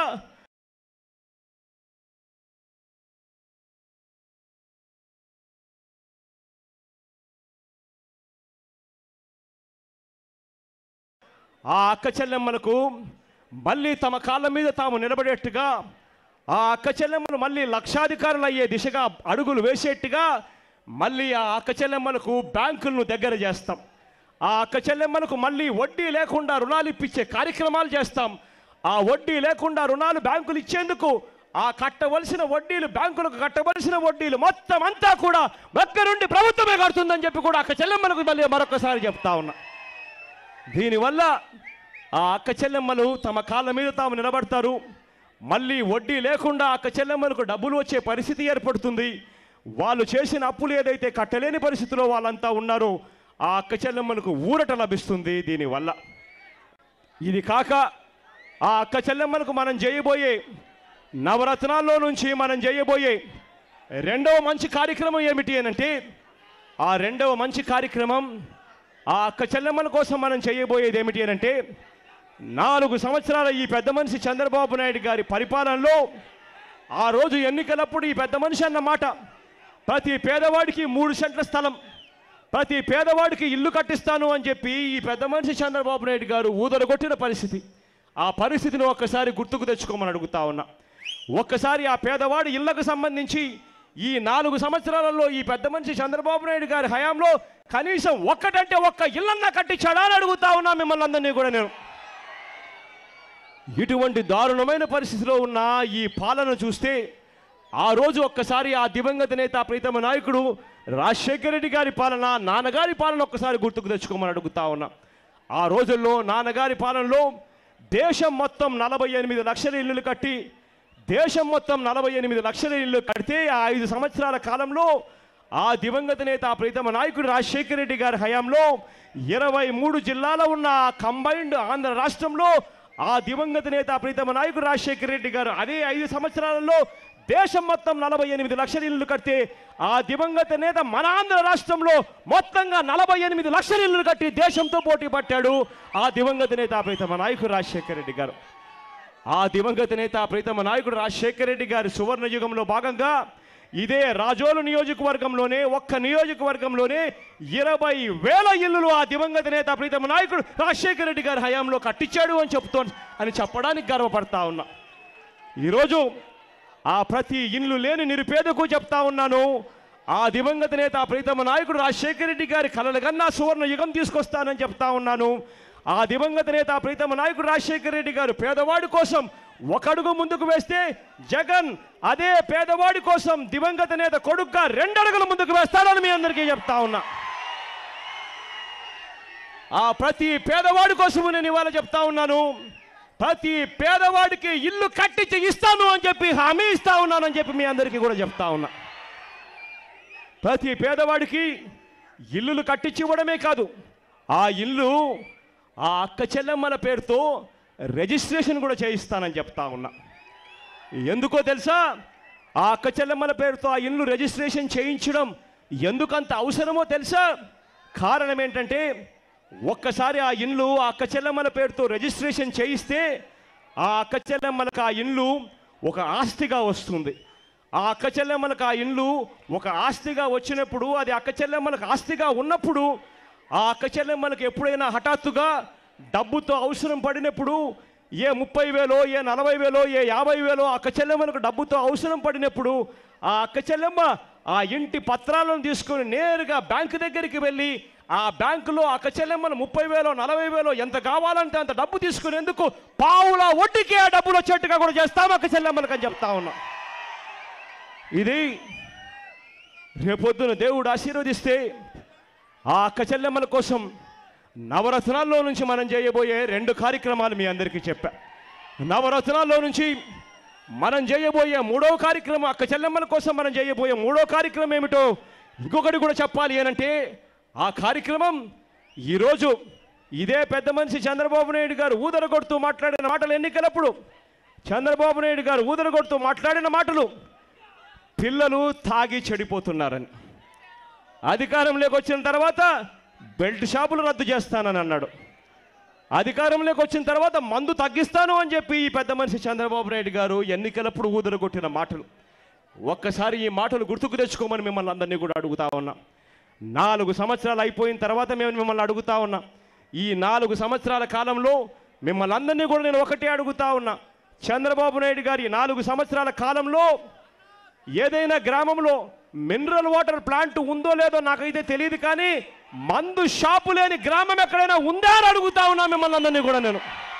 ఆ అక్క చెల్లెమ్మలకు మళ్ళీ తమ కాళ్ళ మీద తాము నిలబడేట్టుగా ఆ అక్క చెల్లెమ్మలు మళ్ళీ లక్షాధికారులు అయ్యే దిశగా అడుగులు వేసేట్టుగా మళ్ళీ ఆ అక్క చెల్లెమ్మలకు బ్యాంకులను దగ్గర చేస్తాం ఆ అక్క చెల్లెమ్మలకు మళ్ళీ వడ్డీ లేకుండా రుణాలు ఇప్పించే కార్యక్రమాలు చేస్తాం ఆ వడ్డీ లేకుండా రుణాలు బ్యాంకులు ఇచ్చేందుకు ఆ కట్టవలసిన వడ్డీలు బ్యాంకులకు కట్టవలసిన వడ్డీలు మొత్తం అంతా కూడా దగ్గరుండి ప్రభుత్వమే కడుతుందని చెప్పి కూడా అక్క చెల్లెమ్మలకు మళ్ళీ మరొకసారి చెప్తా ఉన్నా దీనివల్ల ఆ అక్క చెల్లెమ్మలు తమ కాళ్ళ మీద తాము నిలబడతారు మళ్ళీ వడ్డీ లేకుండా అక్క చెల్లెమ్మలకు డబ్బులు వచ్చే పరిస్థితి ఏర్పడుతుంది వాళ్ళు చేసిన అప్పులు ఏదైతే కట్టలేని పరిస్థితిలో వాళ్ళంతా ఉన్నారో ఆ అక్క చెల్లెమ్మలకు ఊరట లభిస్తుంది దీనివల్ల ఇది కాక ఆ అక్క చెల్లెమ్మలకు మనం చేయబోయే నవరత్నాల్లో నుంచి మనం చేయబోయే రెండవ మంచి కార్యక్రమం ఏమిటి అనంటే ఆ రెండవ మంచి కార్యక్రమం ఆ అక్క చెల్లెమ్మల కోసం మనం చేయబోయేది ఏమిటి అనంటే నాలుగు సంవత్సరాల ఈ పెద్ద మనిషి చంద్రబాబు నాయుడు గారి పరిపాలనలో ఆ రోజు ఎన్నికలప్పుడు ఈ పెద్ద మనిషి అన్న మాట ప్రతి పేదవాడికి మూడు సెంట్ల స్థలం ప్రతి పేదవాడికి ఇల్లు కట్టిస్తాను అని చెప్పి ఈ పెద్ద మనిషి చంద్రబాబు నాయుడు గారు ఊదరగొట్టిన పరిస్థితి ఆ పరిస్థితిని ఒక్కసారి గుర్తుకు తెచ్చుకోమని అడుగుతా ఉన్నా ఒక్కసారి ఆ పేదవాడి ఇళ్లకు సంబంధించి ఈ నాలుగు సంవత్సరాలలో ఈ పెద్ద మనిషి చంద్రబాబు నాయుడు గారి హయాంలో కనీసం ఒక్కటంటే ఒక్క ఇల్లన్నా కట్టించాడా అని అడుగుతా ఉన్నా మిమ్మల్ని అందరినీ కూడా నేను ఇటువంటి దారుణమైన పరిస్థితిలో ఉన్న ఈ పాలన చూస్తే ఆ రోజు ఒక్కసారి ఆ దివంగత నేత ప్రీతమ నాయకుడు రాజశేఖర రెడ్డి గారి పాలన నాన్నగారి పాలన ఒక్కసారి గుర్తుకు తెచ్చుకోమని అడుగుతా ఉన్నా ఆ రోజుల్లో నాన్నగారి పాలనలో దేశం మొత్తం నలభై ఎనిమిది లక్షల ఇల్లులు కట్టి దేశం మొత్తం నలభై ఎనిమిది లక్షల ఇల్లు కడితే ఆ ఐదు సంవత్సరాల కాలంలో ఆ దివంగత నేత ప్రీతమ నాయకుడు రాజశేఖర రెడ్డి గారి హయాంలో ఇరవై మూడు జిల్లాలో ఉన్న కంబైన్డ్ ఆంధ్ర రాష్ట్రంలో ఆ దివంగత నేత ప్రీతమ నాయకుడు రాజశేఖర రెడ్డి గారు అదే ఐదు సంవత్సరాలలో దేశం మొత్తం నలభై ఎనిమిది లక్షల ఇల్లు కడితే ఆ దివంగత నేత మన ఆంధ్ర రాష్ట్రంలో మొత్తంగా నలభై ఎనిమిది లక్షల ఇల్లు కట్టి దేశంతో పోటీ పట్టాడు ఆ దివంగత నేత ప్రీతమ నాయకుడు రాజశేఖర రెడ్డి గారు ఆ దివంగత నేత ప్రీతమ నాయకుడు రాజశేఖర రెడ్డి గారి సువర్ణ యుగంలో భాగంగా ఇదే రాజోలు నియోజకవర్గంలోనే ఒక్క నియోజకవర్గంలోనే ఇరవై వేల ఇల్లులు ఆ దివంగత నేత ప్రీతమ నాయకుడు రాజశేఖర రెడ్డి గారి హయాంలో కట్టించాడు అని చెప్తూ అని చెప్పడానికి గర్వపడతా ఉన్నా ఈరోజు ఆ ప్రతి ఇల్లు లేని నిరుపేదకు చెప్తా ఉన్నాను ఆ దివంగత నేత ప్రీతమ నాయకుడు రాజశేఖర రెడ్డి గారి కలలు కన్నా సువర్ణ యుగం తీసుకొస్తానని చెప్తా ఉన్నాను ఆ దివంగత నేత ప్రీతమ నాయకుడు రాజశేఖర రెడ్డి గారు పేదవాడి కోసం ఒక అడుగు ముందుకు వేస్తే జగన్ అదే పేదవాడి కోసం దివంగత నేత కొడుగ్గా రెండు అడుగులు ముందుకు వేస్తాడని మీ అందరికీ చెప్తా ఉన్నా ఆ ప్రతి పేదవాడి కోసము నేను ఇవాళ చెప్తా ఉన్నాను ప్రతి పేదవాడికి ఇల్లు కట్టించి ఇస్తాను అని చెప్పి హామీ ఇస్తా ఉన్నానని చెప్పి మీ అందరికీ కూడా చెప్తా ఉన్నా ప్రతి పేదవాడికి ఇల్లులు కట్టించి ఇవ్వడమే కాదు ఆ ఇల్లు ఆ అక్క చెల్లెమ్మల పేరుతో రిజిస్ట్రేషన్ కూడా చేయిస్తానని చెప్తా ఉన్నా ఎందుకో తెలుసా ఆ అక్క చెల్లెమ్మల పేరుతో ఆ ఇల్లు రిజిస్ట్రేషన్ చేయించడం ఎందుకంత అవసరమో తెలుసా కారణం ఏంటంటే ఒక్కసారి ఆ ఇల్లు ఆ అక్క చెల్లెమ్మల పేరుతో రిజిస్ట్రేషన్ చేయిస్తే ఆ అక్క చెల్లెమ్మలకు ఆ ఇల్లు ఒక ఆస్తిగా వస్తుంది ఆ అక్క చెల్లెమ్మలకు ఆ ఇల్లు ఒక ఆస్తిగా వచ్చినప్పుడు అది అక్క చెల్లెమ్మలకు ఆస్తిగా ఉన్నప్పుడు ఆ అక్క చెల్లెమ్మలకు ఎప్పుడైనా హఠాత్తుగా డబ్బుతో అవసరం పడినప్పుడు ఏ ముప్పై వేలో ఏ నలభై వేలో ఏ యాభై వేలో అక్క చెల్లెమ్మలకు డబ్బుతో అవసరం పడినప్పుడు ఆ అక్క చెల్లెమ్మ ఆ ఇంటి పత్రాలను తీసుకొని నేరుగా బ్యాంకు దగ్గరికి వెళ్ళి ఆ బ్యాంకులో అక్క చెల్లెమ్మలు ముప్పై వేలో నలభై వేలో ఎంత కావాలంటే అంత డబ్బు తీసుకునేందుకు పావుల వడ్డీకి ఆ డబ్బులు వచ్చేట్టుగా కూడా చేస్తాం అక్క చెల్లెమ్మలకు అని చెప్తా ఉన్నాం ఇది రేపొద్దున దేవుడు ఆశీర్వదిస్తే ఆ అక్క చెల్లెమ్మల కోసం నవరత్నాల్లో నుంచి మనం చేయబోయే రెండు కార్యక్రమాలు మీ అందరికీ చెప్పా నవరత్నాల్లో నుంచి మనం చేయబోయే మూడో కార్యక్రమం అక్క చెల్లెమ్మల కోసం మనం చేయబోయే మూడో కార్యక్రమం ఏమిటో ఇంకొకటి కూడా చెప్పాలి ఏనంటే ఆ కార్యక్రమం ఈరోజు ఇదే పెద్ద మనిషి చంద్రబాబు నాయుడు గారు ఊదరగొడుతూ మాట్లాడిన మాటలు ఎన్నికలప్పుడు చంద్రబాబు నాయుడు గారు ఊదరగొడుతూ మాట్లాడిన మాటలు పిల్లలు తాగి చెడిపోతున్నారని అధికారంలోకి వచ్చిన తర్వాత బెల్ట్ షాపులు రద్దు చేస్తానని అన్నాడు అధికారంలోకి వచ్చిన తర్వాత మందు తగ్గిస్తాను అని చెప్పి ఈ పెద్ద మనిషి చంద్రబాబు నాయుడు గారు ఎన్నికలప్పుడు ఊదరగొట్టిన మాటలు ఒక్కసారి ఈ మాటలు గుర్తుకు తెచ్చుకోమని మిమ్మల్ని అందరినీ కూడా అడుగుతా ఉన్నా నాలుగు సంవత్సరాలు అయిపోయిన తర్వాత మేము మిమ్మల్ని అడుగుతా ఉన్నా ఈ నాలుగు సంవత్సరాల కాలంలో మిమ్మల్ని అందరినీ కూడా నేను ఒకటే అడుగుతా ఉన్నా చంద్రబాబు నాయుడు గారి నాలుగు సంవత్సరాల కాలంలో ఏదైనా గ్రామంలో మినరల్ వాటర్ ప్లాంట్ ఉందో లేదో నాకైతే తెలియదు కానీ మందు షాపు లేని గ్రామం ఎక్కడైనా ఉందా అని అడుగుతా ఉన్నా మిమ్మల్ని అందరినీ కూడా నేను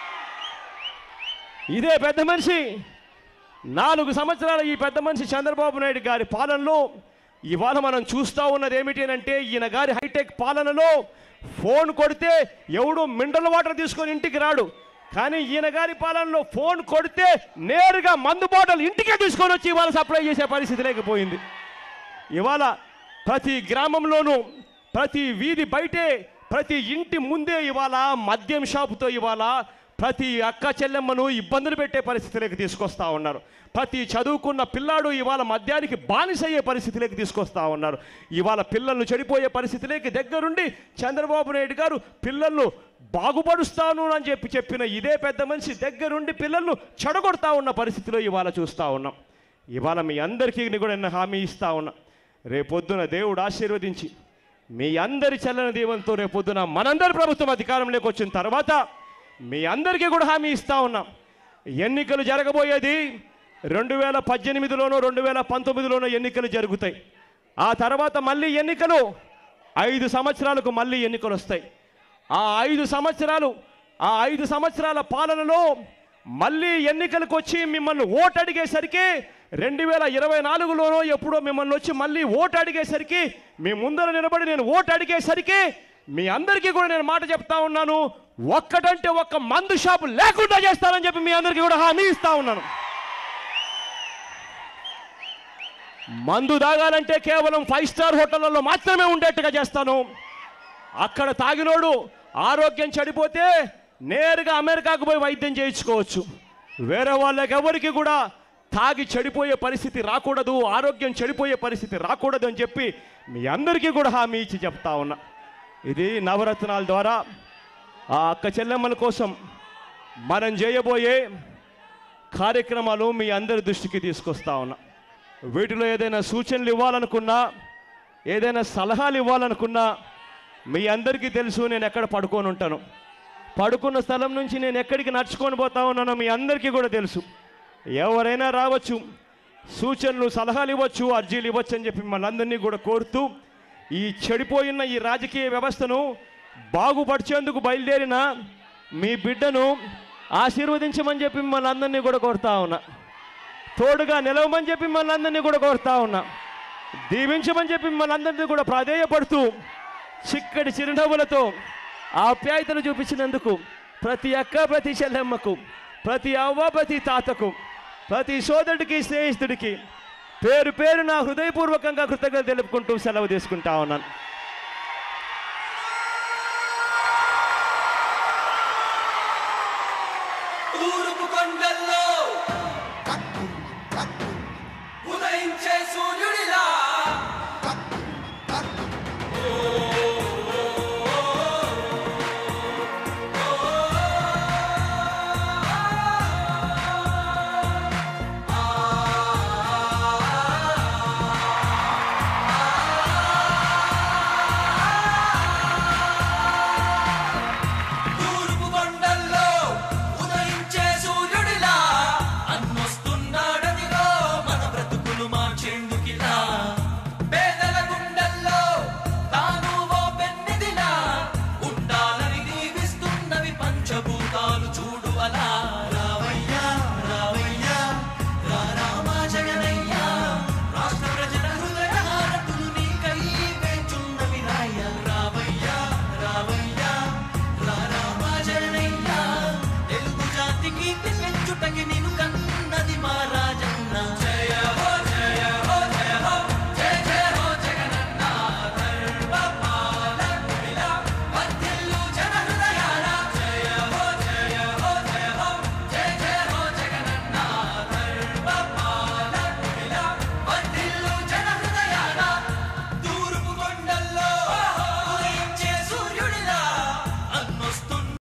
ఇదే పెద్ద మనిషి నాలుగు సంవత్సరాల ఈ పెద్ద మనిషి చంద్రబాబు నాయుడు గారి పాలనలో ఇవాళ మనం చూస్తూ ఉన్నది ఏమిటి అంటే ఈయన గారి హైటెక్ పాలనలో ఫోన్ కొడితే ఎవడు మినరల్ వాటర్ తీసుకొని ఇంటికి రాడు కానీ ఈయన గారి పాలనలో ఫోన్ కొడితే నేరుగా మందు బాటలు ఇంటికే తీసుకొని వచ్చి ఇవాళ సప్లై చేసే పరిస్థితి లేకపోయింది ఇవాళ ప్రతి గ్రామంలోనూ ప్రతి వీధి బయటే ప్రతి ఇంటి ముందే ఇవాళ మద్యం షాపుతో ఇవాళ ప్రతి అక్క చెల్లెమ్మను ఇబ్బందులు పెట్టే పరిస్థితిలోకి తీసుకొస్తా ఉన్నారు ప్రతి చదువుకున్న పిల్లాడు ఇవాళ మద్యానికి బానిసయ్యే పరిస్థితిలోకి తీసుకొస్తా ఉన్నారు ఇవాళ పిల్లలను చెడిపోయే పరిస్థితిలోకి దగ్గరుండి చంద్రబాబు నాయుడు గారు పిల్లలను బాగుపరుస్తాను అని చెప్పి చెప్పిన ఇదే పెద్ద మనిషి దగ్గరుండి పిల్లలను చెడగొడతా ఉన్న పరిస్థితిలో ఇవాళ చూస్తూ ఉన్నాం ఇవాళ మీ అందరికీ కూడా నేను హామీ ఇస్తా ఉన్నా రేపొద్దున దేవుడు ఆశీర్వదించి మీ అందరి చల్లని దీవంతో రేపొద్దున మనందరి ప్రభుత్వం అధికారంలోకి వచ్చిన తర్వాత మీ అందరికీ కూడా హామీ ఇస్తా ఉన్నాం ఎన్నికలు జరగబోయేది రెండు వేల పద్దెనిమిదిలోనో రెండు వేల పంతొమ్మిదిలోనో ఎన్నికలు జరుగుతాయి ఆ తర్వాత మళ్ళీ ఎన్నికలు ఐదు సంవత్సరాలకు మళ్ళీ ఎన్నికలు వస్తాయి ఆ ఐదు సంవత్సరాలు ఆ ఐదు సంవత్సరాల పాలనలో మళ్ళీ ఎన్నికలకు వచ్చి మిమ్మల్ని ఓటు అడిగేసరికి రెండు వేల ఇరవై నాలుగులోనో ఎప్పుడో మిమ్మల్ని వచ్చి మళ్ళీ ఓటు అడిగేసరికి మీ ముందర నిలబడి నేను ఓటు అడిగేసరికి మీ అందరికీ కూడా నేను మాట చెప్తా ఉన్నాను ఒక్కటంటే ఒక్క మందు షాపు లేకుండా చేస్తానని చెప్పి మీ అందరికీ కూడా హామీ ఇస్తా ఉన్నాను మందు తాగాలంటే కేవలం ఫైవ్ స్టార్ హోటళ్లలో మాత్రమే ఉండేట్టుగా చేస్తాను అక్కడ తాగినోడు ఆరోగ్యం చెడిపోతే నేరుగా అమెరికాకు పోయి వైద్యం చేయించుకోవచ్చు వేరే వాళ్ళకి ఎవరికి కూడా తాగి చెడిపోయే పరిస్థితి రాకూడదు ఆరోగ్యం చెడిపోయే పరిస్థితి రాకూడదు అని చెప్పి మీ అందరికీ కూడా హామీ ఇచ్చి చెప్తా ఉన్నా ఇది నవరత్నాల ద్వారా ఆ అక్క చెల్లెమ్మల కోసం మనం చేయబోయే కార్యక్రమాలు మీ అందరి దృష్టికి తీసుకొస్తా ఉన్నా వీటిలో ఏదైనా సూచనలు ఇవ్వాలనుకున్నా ఏదైనా సలహాలు ఇవ్వాలనుకున్నా మీ అందరికీ తెలుసు నేను ఎక్కడ పడుకొని ఉంటాను పడుకున్న స్థలం నుంచి నేను ఎక్కడికి నడుచుకొని పోతా ఉన్నానో మీ అందరికీ కూడా తెలుసు ఎవరైనా రావచ్చు సూచనలు సలహాలు ఇవ్వచ్చు అర్జీలు ఇవ్వచ్చు అని చెప్పి మనందరినీ కూడా కోరుతూ ఈ చెడిపోయిన ఈ రాజకీయ వ్యవస్థను బాగుపరిచేందుకు బయలుదేరిన మీ బిడ్డను ఆశీర్వదించమని చెప్పి మిమ్మల్ని అందరినీ కూడా కోరుతా ఉన్నా తోడుగా నిలవమని చెప్పి మిమ్మల్ని అందరినీ కూడా కోరుతా ఉన్నా దీవించమని చెప్పి మిమ్మల్ని అందరినీ కూడా ప్రాధేయపడుతూ చిక్కటి చిరునవ్వులతో ఆప్యాయతలు చూపించినందుకు ప్రతి అక్క ప్రతి చెల్లెమ్మకు ప్రతి అవ్వ ప్రతి తాతకు ప్రతి సోదరుడికి స్నేహితుడికి పేరు పేరు నా హృదయపూర్వకంగా కృతజ్ఞత తెలుపుకుంటూ సెలవు తీసుకుంటా ఉన్నాను తూర్పు కొండల్లో ఉదయించే సూర్యుడిలా తూర్పు కొండల్లో ఉదయించే సూర్యుడిలా అన్నొస్తున్నాడదిగో మన బ్రతుకులు మార్చేందుకు అద్భుతాలు చూడు అలా